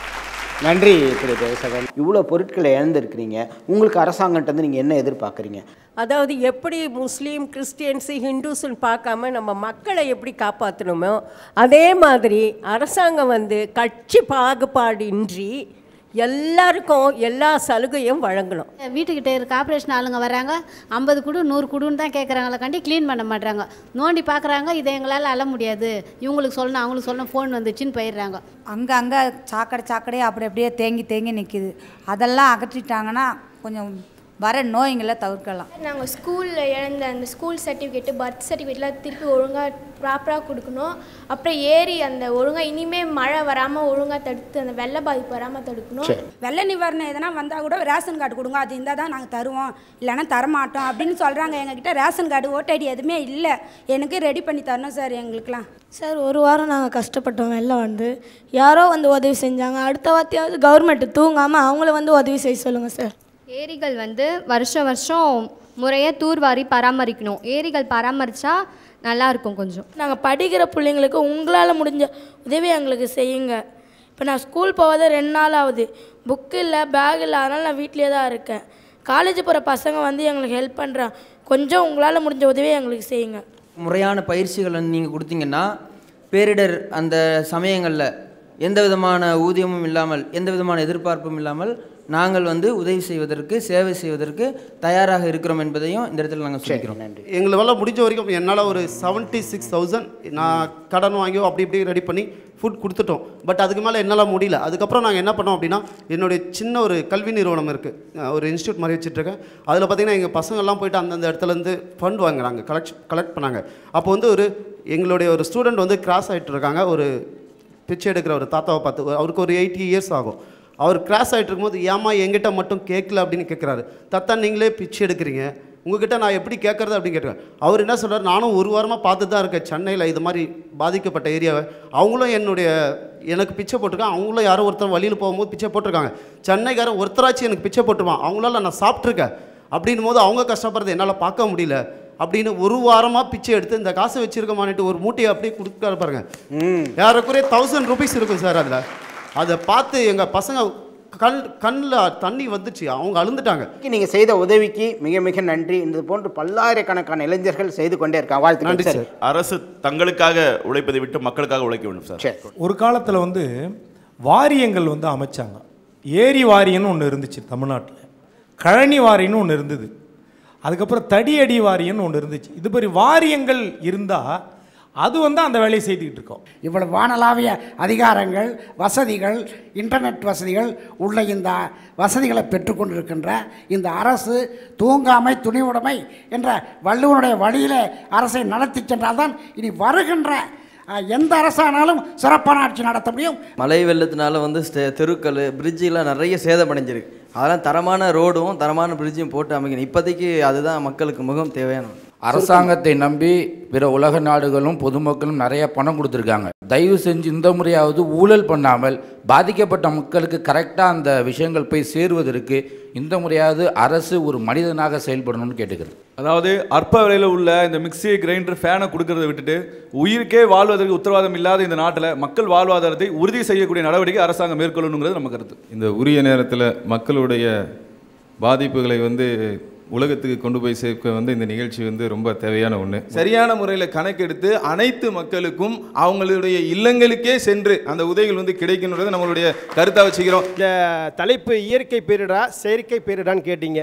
நன்றி திரு ஜெயசகன் இவ்வளோ பொருட்களை இழந்திருக்கிறீங்க உங்களுக்கு அரசாங்கம்கிட்ட நீங்கள் என்ன எதிர்பார்க்குறீங்க அதாவது எப்படி முஸ்லீம் கிறிஸ்டியன்ஸு ஹிந்துஸ்ன்னு பார்க்காம நம்ம மக்களை எப்படி காப்பாற்றணுமோ அதே மாதிரி அரசாங்கம் வந்து கட்சி பாகுபாடின்றி எல்லாருக்கும் எல்லா சலுகையும் வழங்கணும் வீட்டுக்கிட்ட இருக்க ஆப்ரேஷன் ஆளுங்க வராங்க ஐம்பது குடு நூறு குடுன்னு தான் கேட்குறாங்களே கண்டி க்ளீன் பண்ண மாட்டாங்க நோண்டி பார்க்குறாங்க இதை எங்களால் அள்ள முடியாது இவங்களுக்கு சொல்லணும் அவங்களுக்கு சொல்லணும் ஃபோன் வந்துச்சுன்னு போயிடுறாங்க அங்கே அங்கே சாக்கடை சாக்கடையே அப்படி அப்படியே தேங்கி தேங்கி நிற்கிது அதெல்லாம் அகற்றிட்டாங்கன்னா கொஞ்சம் வர நோய்களை தவிர்க்கலாம் நாங்கள் ஸ்கூலில் இழந்த அந்த ஸ்கூல் சர்டிஃபிகேட்டு பர்த் சர்டிஃபிகேட்லாம் திருப்பி ஒழுங்காக ப்ராப்பராக கொடுக்கணும் அப்புறம் ஏரி அந்த ஒழுங்காக இனிமேல் மழை வராமல் ஒழுங்காக தடுத்து அந்த வெள்ள பாதிப்பு வராமல் தடுக்கணும் வெள்ள நிவாரணம் எதனா வந்தால் கூட ரேஷன் கார்டு கொடுங்க அது இருந்தால் தான் நாங்கள் தருவோம் இல்லைன்னா தரமாட்டோம் அப்படின்னு சொல்கிறாங்க எங்ககிட்ட ரேஷன் கார்டு ஓட்டடி எதுவுமே இல்லை எனக்கு ரெடி பண்ணி தரணும் சார் எங்களுக்குலாம் சார் ஒரு வாரம் நாங்கள் கஷ்டப்பட்டோம் வெளில வந்து யாரோ வந்து உதவி செஞ்சாங்க அடுத்த வார்த்தையாவது கவர்மெண்ட் தூங்காமல் அவங்கள வந்து உதவி செய்ய சொல்லுங்கள் சார் ஏரிகள் வந்து வருஷம் வருஷம் முறையாக தூர்வாரி பராமரிக்கணும் ஏரிகள் பராமரித்தா நல்லா இருக்கும் கொஞ்சம் நாங்கள் படிக்கிற பிள்ளைங்களுக்கு உங்களால் முடிஞ்ச உதவி எங்களுக்கு செய்யுங்க இப்போ நான் ஸ்கூல் போகாத ரெண்டு நாள் ஆகுது புக்கு இல்லை பேக் இல்லை அதனால் நான் வீட்டிலே தான் இருக்கேன் காலேஜ் போகிற பசங்க வந்து எங்களுக்கு ஹெல்ப் பண்ணுறாங்க கொஞ்சம் உங்களால் முடிஞ்ச உதவியை எங்களுக்கு செய்யுங்க முறையான பயிற்சிகள் வந்து நீங்கள் கொடுத்தீங்கன்னா பேரிடர் அந்த சமயங்களில் எந்த விதமான ஊதியமும் இல்லாமல் எந்த விதமான எதிர்பார்ப்பும் இல்லாமல் நாங்கள் வந்து உதவி செய்வதற்கு சேவை செய்வதற்கு தயாராக இருக்கிறோம் என்பதையும் இந்த இடத்துல நாங்கள் சொல்லிக்கிறோம் எங்களால் முடிஞ்ச வரைக்கும் என்னால் ஒரு செவன்ட்டி சிக்ஸ் தௌசண்ட் நான் கடன் வாங்கி அப்படி இப்படி ரெடி பண்ணி ஃபுட் கொடுத்துட்டோம் பட் அதுக்கு மேலே என்னால் முடியல அதுக்கப்புறம் நாங்கள் என்ன பண்ணோம் அப்படின்னா என்னுடைய சின்ன ஒரு கல்வி நிறுவனம் இருக்குது ஒரு இன்ஸ்டியூட் மாதிரி வச்சுட்ருக்கேன் அதில் பார்த்தீங்கன்னா எங்கள் பசங்கள்லாம் போயிட்டு அந்தந்த இடத்துலேருந்து ஃபண்ட் வாங்குறாங்க கலெக்ட் கலெக்ட் பண்ணாங்க அப்போ வந்து ஒரு எங்களுடைய ஒரு ஸ்டூடெண்ட் வந்து கிராஸ் ஆகிட்டு இருக்காங்க ஒரு பிச்சை எடுக்கிற ஒரு தாத்தாவை பார்த்து அவருக்கு ஒரு எயிட்டி இயர்ஸ் ஆகும் அவர் கிராஸ் ஆகிட்டு இருக்கும்போது ஏமா எங்கிட்ட மட்டும் கேட்கல அப்படின்னு கேட்குறாரு தாத்தா நீங்களே பிச்சை எடுக்கிறீங்க உங்ககிட்ட நான் எப்படி கேட்குறது அப்படின்னு கேட்குறேன் அவர் என்ன சொல்றாரு நானும் ஒரு வாரமாக பார்த்து தான் இருக்கேன் சென்னையில் இது மாதிரி பாதிக்கப்பட்ட ஏரியாவை அவங்களும் என்னுடைய எனக்கு பிச்சை போட்டிருக்காங்க அவங்களும் யாரோ ஒருத்தர் வழியில் போகும்போது பிச்சை போட்டிருக்காங்க சென்னைக்காரன் ஒருத்தராச்சும் எனக்கு பிச்சை போட்டுருவான் அவங்களால நான் சாப்பிட்ருக்கேன் அப்படின்னும் போது அவங்க கஷ்டப்படுறதை என்னால் பார்க்க முடியல அப்படின்னு ஒரு வாரமாக பிச்சை எடுத்து இந்த காசை வச்சிருக்கமானிட்டு ஒரு மூட்டையை அப்படியே கொடுத்துட்டாரு பாருங்க ஏறக்குறைய தௌசண்ட் ருபீஸ் இருக்கும் சார் அதில் அதை பார்த்து எங்கள் பசங்க கண் கண்ணில் தண்ணி வந்துச்சு அவங்க அழுந்துட்டாங்க நீங்கள் செய்த உதவிக்கு மிக மிக நன்றி இது போன்று பல்லாயிரக்கணக்கான இளைஞர்கள் செய்து கொண்டே இருக்காங்க வாழ்த்துக்கள் சார் அரசு தங்களுக்காக உழைப்பதை விட்டு மக்களுக்காக உழைக்க வேண்டும் சார் ஒரு காலத்தில் வந்து வாரியங்கள் வந்து அமைச்சாங்க ஏரி வாரியம்னு ஒன்று இருந்துச்சு தமிழ்நாட்டில் கழனி வாரியம்னு ஒன்று இருந்தது அதுக்கப்புறம் தடியடி வாரியம்னு ஒன்று இருந்துச்சு இது மாதிரி வாரியங்கள் இருந்தால் அது வந்து அந்த வேலையை செய்துக்கிட்டு இருக்கோம் இவ்வளவு வானளாவிய அதிகாரங்கள் வசதிகள் இன்டர்நெட் வசதிகள் உள்ள இந்த வசதிகளை பெற்றுக்கொண்டிருக்கின்ற இந்த அரசு தூங்காமை துணிவுடைமை என்ற வள்ளுவனுடைய வழியிலே அரசை நடத்தி சென்றால்தான் இனி வருகின்ற அஹ், எந்த அரசானாலும் சிறப்பான ஆட்சி நடத்த முடியும் மழை வெள்ளத்தினால வந்து ஸ்டே- தெருக்கள் பிரிட்ஜெலாம் நிறைய சேதமடைஞ்சிருக்கு அதெல்லாம் தரமான ரோடும் தரமான பிரிட்ஜும் போட்டு அமைக்கணும் இப்போதைக்கு அதுதான் மக்களுக்கு மிகவும் தேவையான ஒன்று. அரசாங்கத்தை நம்பி பிற உலக நாடுகளும் பொதுமக்களும் நிறைய பணம் கொடுத்துருக்காங்க தயவு செஞ்சு இந்த முறையாவது ஊழல் பண்ணாமல் பாதிக்கப்பட்ட மக்களுக்கு கரெக்டாக அந்த விஷயங்கள் போய் சேருவதற்கு இந்த முறையாவது அரசு ஒரு மனிதனாக செயல்படணும்னு கேட்டுக்கிறேன் அதாவது அற்ப விலையில் உள்ள இந்த மிக்ஸி கிரைண்டர் ஃபேனை கொடுக்கறத விட்டுட்டு உயிருக்கே வாழ்வதற்கு உத்தரவாதம் இல்லாத இந்த நாட்டில் மக்கள் வாழ்வாதாரத்தை உறுதி செய்யக்கூடிய நடவடிக்கை அரசாங்கம் மேற்கொள்ளணுங்கிறது நம்ம கருத்து இந்த உரிய நேரத்தில் மக்களுடைய பாதிப்புகளை வந்து உலகத்துக்கு கொண்டு போய் சேர்க்க வந்து இந்த நிகழ்ச்சி வந்து ரொம்ப தேவையான ஒன்று சரியான முறையில் கணக்கெடுத்து அனைத்து மக்களுக்கும் அவங்களுடைய இல்லங்களுக்கே சென்று அந்த உதவிகள் வந்து கிடைக்கணுன்றதை நம்மளுடைய கருத்தாக வச்சுக்கிறோம் இந்த தலைப்பு இயற்கை பேரிடரா செயற்கை பேரிடான்னு கேட்டீங்க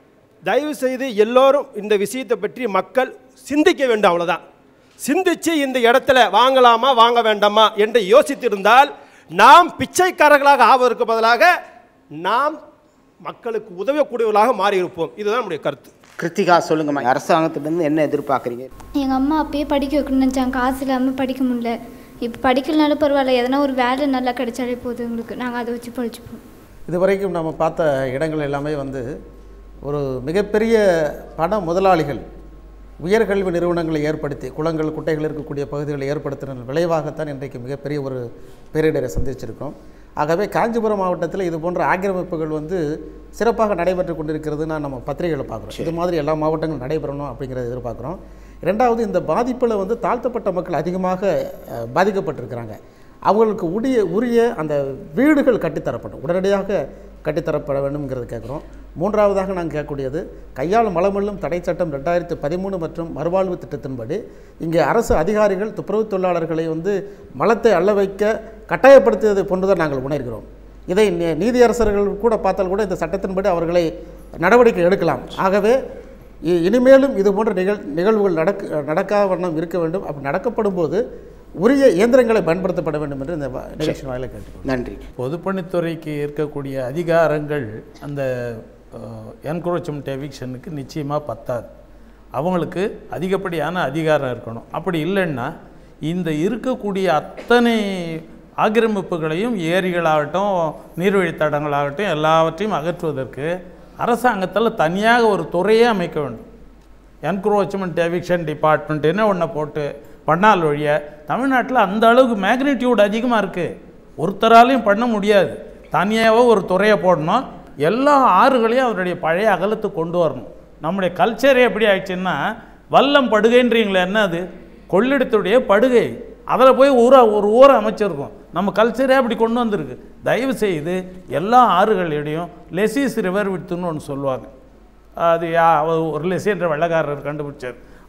தயவு செய்து எல்லோரும் இந்த விஷயத்தை பற்றி மக்கள் சிந்திக்க வேண்டும் அவ்வளோதான் சிந்திச்சு இந்த இடத்துல வாங்கலாமா வாங்க வேண்டாமா என்று யோசித்திருந்தால் நாம் பிச்சைக்காரர்களாக ஆவதற்கு பதிலாக நாம் மக்களுக்கு உதவக்கூடியவர்களாக மாறி இருப்போம் இதுதான் நம்முடைய கருத்து கிருத்திகா சொல்லுங்கம்மா அரசாங்கத்திலேருந்து என்ன எதிர்பார்க்குறீங்க எங்கள் அம்மா அப்பயே படிக்க வைக்கணும்னு நினச்சாங்க காசு இல்லாமல் படிக்க முடியல இப்போ படிக்கலனாலும் பரவாயில்ல எதனா ஒரு வேலை நல்லா கிடைச்சாலே போதும் எங்களுக்கு நாங்கள் அதை வச்சு படிச்சுப்போம் இதுவரைக்கும் நம்ம பார்த்த இடங்கள் எல்லாமே வந்து ஒரு மிகப்பெரிய பண முதலாளிகள் உயர்கல்வி நிறுவனங்களை ஏற்படுத்தி குளங்கள் குட்டைகள் இருக்கக்கூடிய பகுதிகளை ஏற்படுத்தின விளைவாகத்தான் இன்றைக்கு மிகப்பெரிய ஒரு பேரிடரை சந்திச்சிருக்கோம் ஆகவே காஞ்சிபுரம் மாவட்டத்தில் இது போன்ற ஆக்கிரமிப்புகள் வந்து சிறப்பாக நடைபெற்று கொண்டிருக்கிறதுனா நம்ம பத்திரிகைகளை பார்க்குறோம் இது மாதிரி எல்லா மாவட்டங்களும் நடைபெறணும் அப்படிங்கிறத எதிர்பார்க்குறோம் ரெண்டாவது இந்த பாதிப்பில் வந்து தாழ்த்தப்பட்ட மக்கள் அதிகமாக அஹ், பாதிக்கப்பட்டிருக்கிறாங்க அவங்களுக்கு உரிய உரிய அந்த வீடுகள் கட்டித்தரப்படும் உடனடியாக கட்டித்தரப்பட வேண்டும்ங்கிறது கேட்குறோம் மூன்றாவதாக நாங்கள் கேட்கக்கூடியது கையாளும் மலமெல்லும் தடை சட்டம் ரெண்டாயிரத்து பதிமூணு மற்றும் மறுவாழ்வு திட்டத்தின்படி இங்கே அரசு அதிகாரிகள் துப்புரவு தொழிலாளர்களை வந்து மலத்தை அள்ள வைக்க கட்டாயப்படுத்தியதை போன்றுதான் நாங்கள் உணர்கிறோம் இதை நீ- நீதியரசர்கள் கூட பார்த்தால் கூட இந்த சட்டத்தின்படி அவர்களை நடவடிக்கை எடுக்கலாம் ஆகவே இ- இனிமேலும் இது போன்ற நிகழ் நிகழ்வுகள் நடக்க நடக்காத வண்ணம் இருக்க வேண்டும் அப்படி நடக்கப்படும் போது உரிய இயந்திரங்களை பயன்படுத்தப்பட வேண்டும் என்று இந்த வ- நிகழ்ச்சியின் வாயிலாக கேட்டுக்கொள்கிறேன். நன்றி பொதுப்பணித்துறைக்கு இருக்கக்கூடிய அதிகாரங்கள் அந்த என்க்ரோச்மெண்ட் எவிக்ஷனுக்கு நிச்சயமாக பத்தாது அவங்களுக்கு அதிகப்படியான அதிகாரம் இருக்கணும் அப்படி இல்லைன்னா இந்த இருக்கக்கூடிய அத்தனை ஆக்கிரமிப்புகளையும் ஏரிகளாகட்டும் நீர்வழித்தடங்களாகட்டும் எல்லாவற்றையும் அகற்றுவதற்கு அரசாங்கத்தில் தனியாக ஒரு துறையே அமைக்க வேண்டும் என்க்ரோச்மெண்ட் எவிக்ஷன் டிபார்ட்மெண்ட்டுன்னு ஒன்றை போட்டு பண்ணால் வழிய தமிழ்நாட்டில் அந்த அளவுக்கு மேக்னிடியூட் அதிகமாக இருக்குது ஒருத்தராலையும் பண்ண முடியாது தனியாகவே ஒரு துறையை போடணும் எல்லா ஆறுகளையும் அவருடைய பழைய அகலத்துக்கு கொண்டு வரணும் நம்முடைய கல்ச்சரே எப்படி ஆயிடுச்சுன்னா வல்லம் படுகைன்றீங்களே என்ன அது கொள்ளிடத்துடைய படுகை அதில் போய் ஊரா ஒரு ஊரை அமைச்சிருக்கோம் நம்ம கல்ச்சரே அப்படி கொண்டு வந்திருக்கு தயவு செய்து எல்லா ஆறுகளிடையும் லெசிஸ் ரிவர் வித்துன்னு ஒன்று சொல்லுவாங்க அது யா அவர் ஒரு லெசி என்ற வெள்ளக்காரர் கண்டுபிடிச்சார்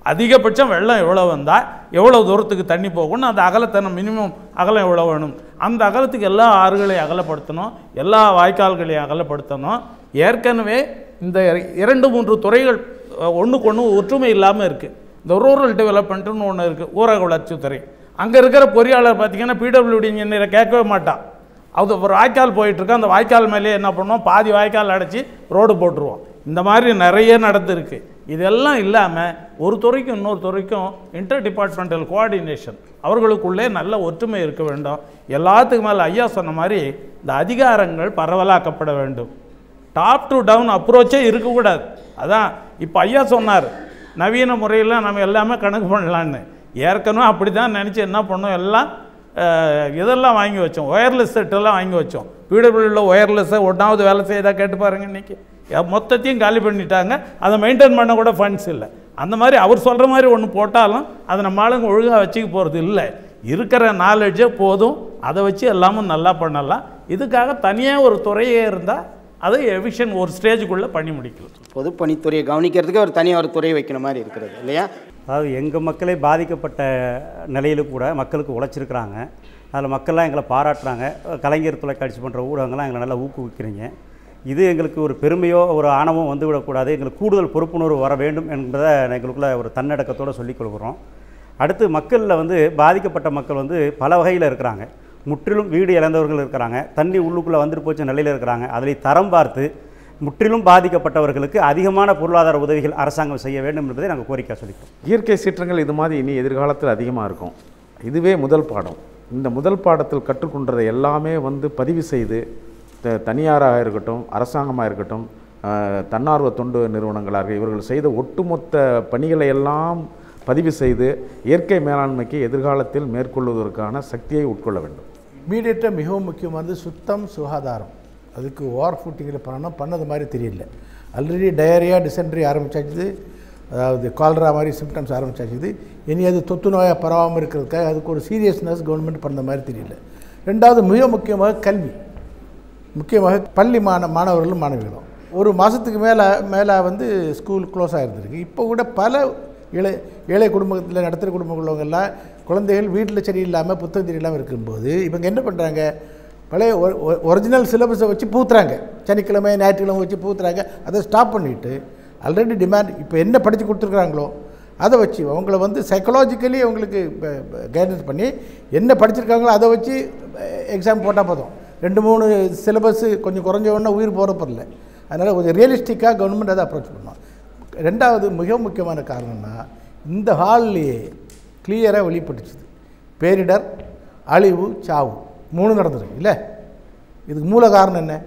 அதிகபட்சம் வெள்ளம் எவ்வளோ வந்தால் எவ்வளோ தூரத்துக்கு தண்ணி போகணும் அந்த அகலத்தை மினிமம் அகலம் எவ்வளோ வேணும் அந்த அகலத்துக்கு எல்லா ஆறுகளையும் அகலப்படுத்தணும் எல்லா வாய்க்கால்களையும் அகலப்படுத்தணும் ஏற்கனவே இந்த இரண்டு மூன்று துறைகள் ஒன்றுக்கு ஒன்று ஒற்றுமை இல்லாமல் இருக்குது இந்த ரூரல் டெவலப்மெண்ட்டுன்னு ஒன்று இருக்குது ஊரக வளர்ச்சித்துறை அங்கே இருக்கிற பொறியாளர் பார்த்தீங்கன்னா பிடபிள்யூடி இன்ஜினியரை கேட்கவே மாட்டான் அது ஒரு வாய்க்கால் போயிட்டுருக்கு அந்த வாய்க்கால் மேலே என்ன பண்ணுவோம் பாதி வாய்க்கால் அடைச்சி ரோடு போட்டுருவோம் இந்த மாதிரி நிறைய நடந்திருக்கு இதெல்லாம் இல்லாமல் ஒரு துறைக்கும் இன்னொரு துறைக்கும் இன்டர் டிபார்ட்மெண்டல் கோஆர்டினேஷன் அவர்களுக்குள்ளே நல்ல ஒற்றுமை இருக்க வேண்டும் எல்லாத்துக்கு மேலே ஐயா சொன்ன மாதிரி இந்த அதிகாரங்கள் பரவலாக்கப்பட வேண்டும் டாப் டு டவுன் அப்ரோச்சே இருக்கக்கூடாது அதான் இப்போ ஐயா சொன்னார் நவீன முறையில் நம்ம எல்லாமே கணக்கு பண்ணலான்னு ஏற்கனவே அப்படி தான் நினச்சி என்ன பண்ணோம் எல்லாம் அஹ், இதெல்லாம் வாங்கி வச்சோம் ஒயர்லெஸ் செட்டெல்லாம் வாங்கி வச்சோம் பிடபிள்யூவில் ஒயர்லெஸ்ஸை ஒன்றாவது வேலை செய்தா கேட்டு பாருங்க இன்றைக்கி மொத்தத்தையும் காலி பண்ணிட்டாங்க அதை மெயின்டைன் பண்ண கூட ஃபண்ட்ஸ் இல்லை அந்த மாதிரி அவர் சொல்கிற மாதிரி ஒன்று போட்டாலும் அதை நம்ம ஆளுங்க ஒழுங்காக வச்சுக்க போகிறது இல்லை இருக்கிற நாலேஜே போதும் அதை வச்சு எல்லாமும் நல்லா பண்ணலாம் இதுக்காக தனியாக ஒரு துறையே இருந்தால் அதை எவிஷன் ஒரு ஸ்டேஜுக்குள்ளே பண்ணி முடிக்கலாம் பொதுப்பணித்துறையை கவனிக்கிறதுக்கு ஒரு தனியாக ஒரு துறை வைக்கிற மாதிரி இருக்கிறது இல்லையா அதாவது எங்கள் மக்களே பாதிக்கப்பட்ட நிலையில கூட மக்களுக்கு உழைச்சிருக்கிறாங்க அதில் மக்கள்லாம் எங்களை பாராட்டுறாங்க கலைஞர் தொலைக்காட்சி போன்ற ஊடகங்கள்லாம் எங்களை நல்லா ஊக்குவிக்கிறீங்க இது எங்களுக்கு ஒரு பெருமையோ ஒரு ஆணவம் வந்துவிடக்கூடாது எங்களுக்கு கூடுதல் பொறுப்புணர்வு வர வேண்டும் என்பதை எங்களுக்குள்ள ஒரு தன்னடக்கத்தோடு சொல்லிக் கொள்கிறோம் அடுத்து மக்களில் வந்து பாதிக்கப்பட்ட மக்கள் வந்து பல வகையில் இருக்கிறாங்க முற்றிலும் வீடு இழந்தவர்கள் இருக்கிறாங்க தண்ணி உள்ளுக்குள்ளே வந்துட்டு போச்ச நிலையில் இருக்கிறாங்க அதில் தரம் பார்த்து முற்றிலும் பாதிக்கப்பட்டவர்களுக்கு அதிகமான பொருளாதார உதவிகள் அரசாங்கம் செய்ய வேண்டும் என்பதை நாங்கள் கோரிக்கை சொல்லிக்கிறோம் இயற்கை சீற்றங்கள் இது மாதிரி இனி எதிர்காலத்தில் அதிகமாக இருக்கும் இதுவே முதல் பாடம் இந்த முதல் பாடத்தில் கற்றுக்கொண்டதை எல்லாமே வந்து பதிவு செய்து த- தனியாராக இருக்கட்டும் அரசாங்கமாக இருக்கட்டும் அஹ், தன்னார்வ தொண்டு நிறுவனங்களாக இவர்கள் செய்த ஒட்டுமொத்த பணிகளை எல்லாம் பதிவு செய்து இயற்கை மேலாண்மைக்கு எதிர்காலத்தில் மேற்கொள்வதற்கான சக்தியை உட்கொள்ள வேண்டும் இமீடியட்டாக மிகவும் முக்கியமானது சுத்தம் சுகாதாரம் அதுக்கு வார் ஃபுட்டிங்கில் பண்ணணும் பண்ணது மாதிரி தெரியல ஆல்ரெடி டயரியா டிசென்ட்ரி ஆரம்பிச்சாச்சு அதாவது கால்ரா மாதிரி சிம்டம்ஸ் ஆரம்பிச்சாச்சு இனி அது தொத்து நோயாக பரவாமல் இருக்கிறதுக்காக அதுக்கு ஒரு சீரியஸ்னஸ் கவர்மெண்ட் பண்ண மாதிரி தெரியல ரெண்டாவது மிக முக்கியமாக கல்வி முக்கியமாக பள்ளி மாண மாணவர்களும் மாணவிகளும் ஒரு மாதத்துக்கு மேலே மேலே வந்து ஸ்கூல் க்ளோஸ் ஆகிருந்திருக்கு இப்போ கூட பல ஏழை ஏழை குடும்பத்தில் நடத்துகிற குடும்பம் உள்ளவங்கெல்லாம் குழந்தைகள் வீட்டில் சரியில்லாமல் புத்தகம் சரியில்லாமல் இருக்கும்போது இவங்க என்ன பண்ணுறாங்க பழைய ஒரிஜினல் சிலபஸை வச்சு பூத்துறாங்க சனிக்கிழமை ஞாயிற்றுக்கிழமை வச்சு பூத்துறாங்க அதை ஸ்டாப் பண்ணிவிட்டு ஆல்ரெடி டிமாண்ட் இப்போ என்ன படித்து கொடுத்துருக்குறாங்களோ அதை வச்சு அவங்கள வந்து சைக்கலாஜிக்கலி அவங்களுக்கு கைடன்ஸ் பண்ணி என்ன படிச்சிருக்காங்களோ அதை வச்சு எக்ஸாம் போட்டால் போதும் ரெண்டு மூணு சிலபஸ் கொஞ்சம் குறைஞ்ச உடனே உயிர் போகிற பொருள் அதனால் கொஞ்சம் ரியலிஸ்டிக்காக கவர்மெண்ட் அதை அப்ரோச் பண்ணணும் ரெண்டாவது மிக முக்கியமான காரணம்னா இந்த ஹால்லையே கிளியராக வெளிப்பட்டுச்சுது பேரிடர் அழிவு சாவு மூணு நடந்துருக்கு இல்லை இதுக்கு மூல காரணம் என்ன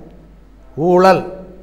ஊழல்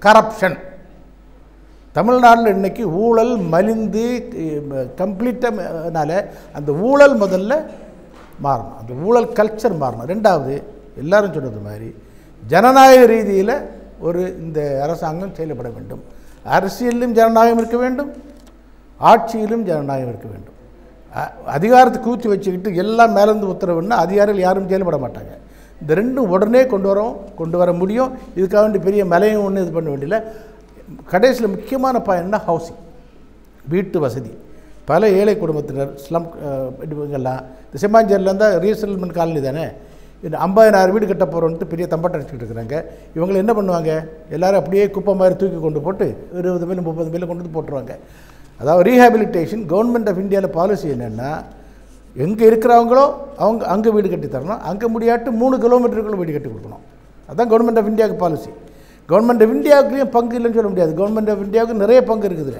கரப்ஷன் தமிழ்நாட்டில் இன்னைக்கு ஊழல் மலிந்து கம்ப்ளீட்டாக அந்த ஊழல் முதல்ல மாறணும் அந்த ஊழல் கல்ச்சர் மாறணும் ரெண்டாவது எல்லாரும் சொன்னது மாதிரி ஜனநாயக ரீதியில் ஒரு இந்த அரசாங்கம் செயல்பட வேண்டும் அரசியலிலும் ஜனநாயகம் இருக்க வேண்டும் ஆட்சியிலும் ஜனநாயகம் இருக்க வேண்டும் அ- அதிகாரத்தை கூச்சி வச்சுக்கிட்டு எல்லாம் மேலேருந்து உத்தரவுன்னா அதிகாரிகள் யாரும் செயல்பட மாட்டாங்க இந்த ரெண்டும் உடனே கொண்டு வரோம் கொண்டு வர முடியும் இதுக்காக வேண்டி பெரிய மலையும் ஒன்றும் இது பண்ண வேண்டியதில்லை கடைசியில் முக்கியமான பாயிண்ட்னா ஹவுசிங் வீட்டு வசதி பல ஏழை குடும்பத்தினர் ஸ்லம் இவங்கெல்லாம் இந்த செம்மாஞ்சேரியில் இருந்தால் ரீசெட்டில்மெண்ட் காலனி தானே இந்த ஐம்பதாயிரம் வீடு கட்ட போகிறோன்ட்டு பெரிய தம்பட்டம் அடிச்சுக்கிட்டு இருக்கிறாங்க இவங்க என்ன பண்ணுவாங்க எல்லாரும் அப்படியே குப்பை மாதிரி தூக்கி கொண்டு போட்டு இருபது மில்லு முப்பது மில்லு கொண்டு வந்து போட்டுருவாங்க அதாவது ரீஹாபிலிட்டேஷன் கவர்மெண்ட் ஆஃப் இந்தியாவில் பாலிசி என்னென்னா எங்கே இருக்கிறவங்களோ அவங்க அங்கே வீடு கட்டி தரணும் அங்கே முடியாட்டு மூணு கிலோமீட்டருக்குள்ள வீடு கட்டி கொடுக்கணும் அதான் கவர்மெண்ட் ஆஃப் இந்தியாவுக்கு பாலிசி கவர்மெண்ட் ஆஃப் இந்தியாவுக்குலேயும் பங்கு இல்லைன்னு சொல்ல முடியாது கவர்மெண்ட் ஆஃப் இந்தியாவுக்கு நிறைய பங்கு இருக்குதுல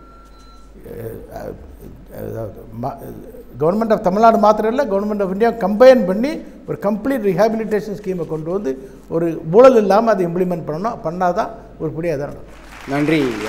கவர்மெண்ட் ஆஃப் தமிழ்நாடு மாத்திரம் இல்லை கவர்மெண்ட் ஆஃப் இந்தியா கம்பைன் பண்ணி ஒரு கம்ப்ளீட் ரிஹாபிலிட்டேஷன் ஸ்கீமை கொண்டு வந்து ஒரு ஊழல் இல்லாமல் அதை இம்ப்ளிமெண்ட் பண்ணணும் பண்ணாதான் ஒரு படியாக தான் நடக்கும் நன்றி ஐயா.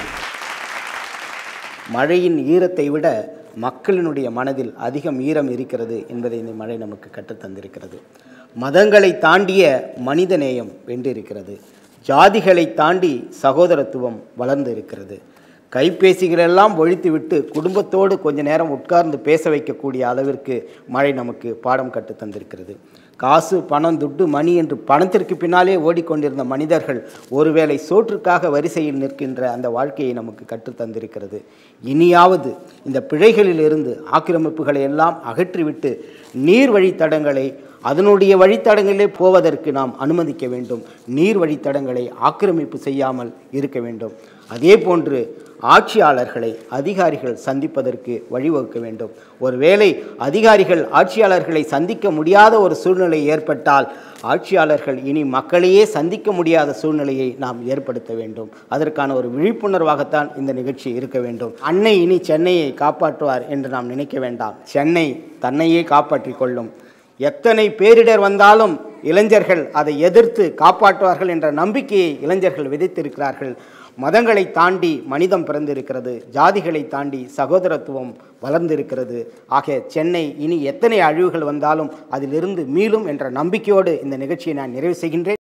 மழையின் ஈரத்தை விட மக்களினுடைய மனதில் அதிகம் ஈரம் இருக்கிறது என்பதை இந்த மழை நமக்கு கற்றுத்தந்திருக்கிறது மதங்களை தாண்டிய மனித நேயம் வென்றிருக்கிறது ஜாதிகளை தாண்டி சகோதரத்துவம் வளர்ந்து இருக்கிறது கைபேசிகளெல்லாம் ஒழித்துவிட்டு குடும்பத்தோடு கொஞ்ச நேரம் உட்கார்ந்து பேச வைக்கக்கூடிய அளவிற்கு மழை நமக்கு பாடம் கற்றுத் தந்திருக்கிறது காசு பணம் துட்டு மணி என்று பணத்திற்கு பின்னாலே ஓடிக்கொண்டிருந்த மனிதர்கள் ஒருவேளை சோற்றுக்காக வரிசையில் நிற்கின்ற அந்த வாழ்க்கையை நமக்கு கற்றுத்தந்திருக்கிறது இனியாவது இந்த பிழைகளிலிருந்து ஆக்கிரமிப்புகளை எல்லாம் அகற்றிவிட்டு நீர் வழித்தடங்களை அதனுடைய வழித்தடங்களிலே போவதற்கு நாம் அனுமதிக்க வேண்டும் நீர் வழித்தடங்களை ஆக்கிரமிப்பு செய்யாமல் இருக்க வேண்டும் அதே போன்று ஆட்சியாளர்களை அதிகாரிகள் சந்திப்பதற்கு வழிவகுக்க வேண்டும் ஒருவேளை அதிகாரிகள் ஆட்சியாளர்களை சந்திக்க முடியாத ஒரு சூழ்நிலை ஏற்பட்டால் ஆட்சியாளர்கள் இனி மக்களையே சந்திக்க முடியாத சூழ்நிலையை நாம் ஏற்படுத்த வேண்டும் அதற்கான ஒரு விழிப்புணர்வாகத்தான் இந்த நிகழ்ச்சி இருக்க வேண்டும் அன்னை இனி சென்னையை காப்பாற்றுவார் என்று நாம் நினைக்க வேண்டாம் சென்னை தன்னையே காப்பாற்றிக் கொள்ளும் எத்தனை பேரிடர் வந்தாலும் இளைஞர்கள் அதை எதிர்த்து காப்பாற்றுவார்கள் என்ற நம்பிக்கையை இளைஞர்கள் விதைத்திருக்கிறார்கள் மதங்களை தாண்டி மனிதம் பிறந்திருக்கிறது ஜாதிகளை தாண்டி சகோதரத்துவம் வளர்ந்திருக்கிறது ஆக சென்னை இனி எத்தனை அழிவுகள் வந்தாலும் அதிலிருந்து மீளும் என்ற நம்பிக்கையோடு இந்த நிகழ்ச்சியை நான் நிறைவு செய்கின்றேன்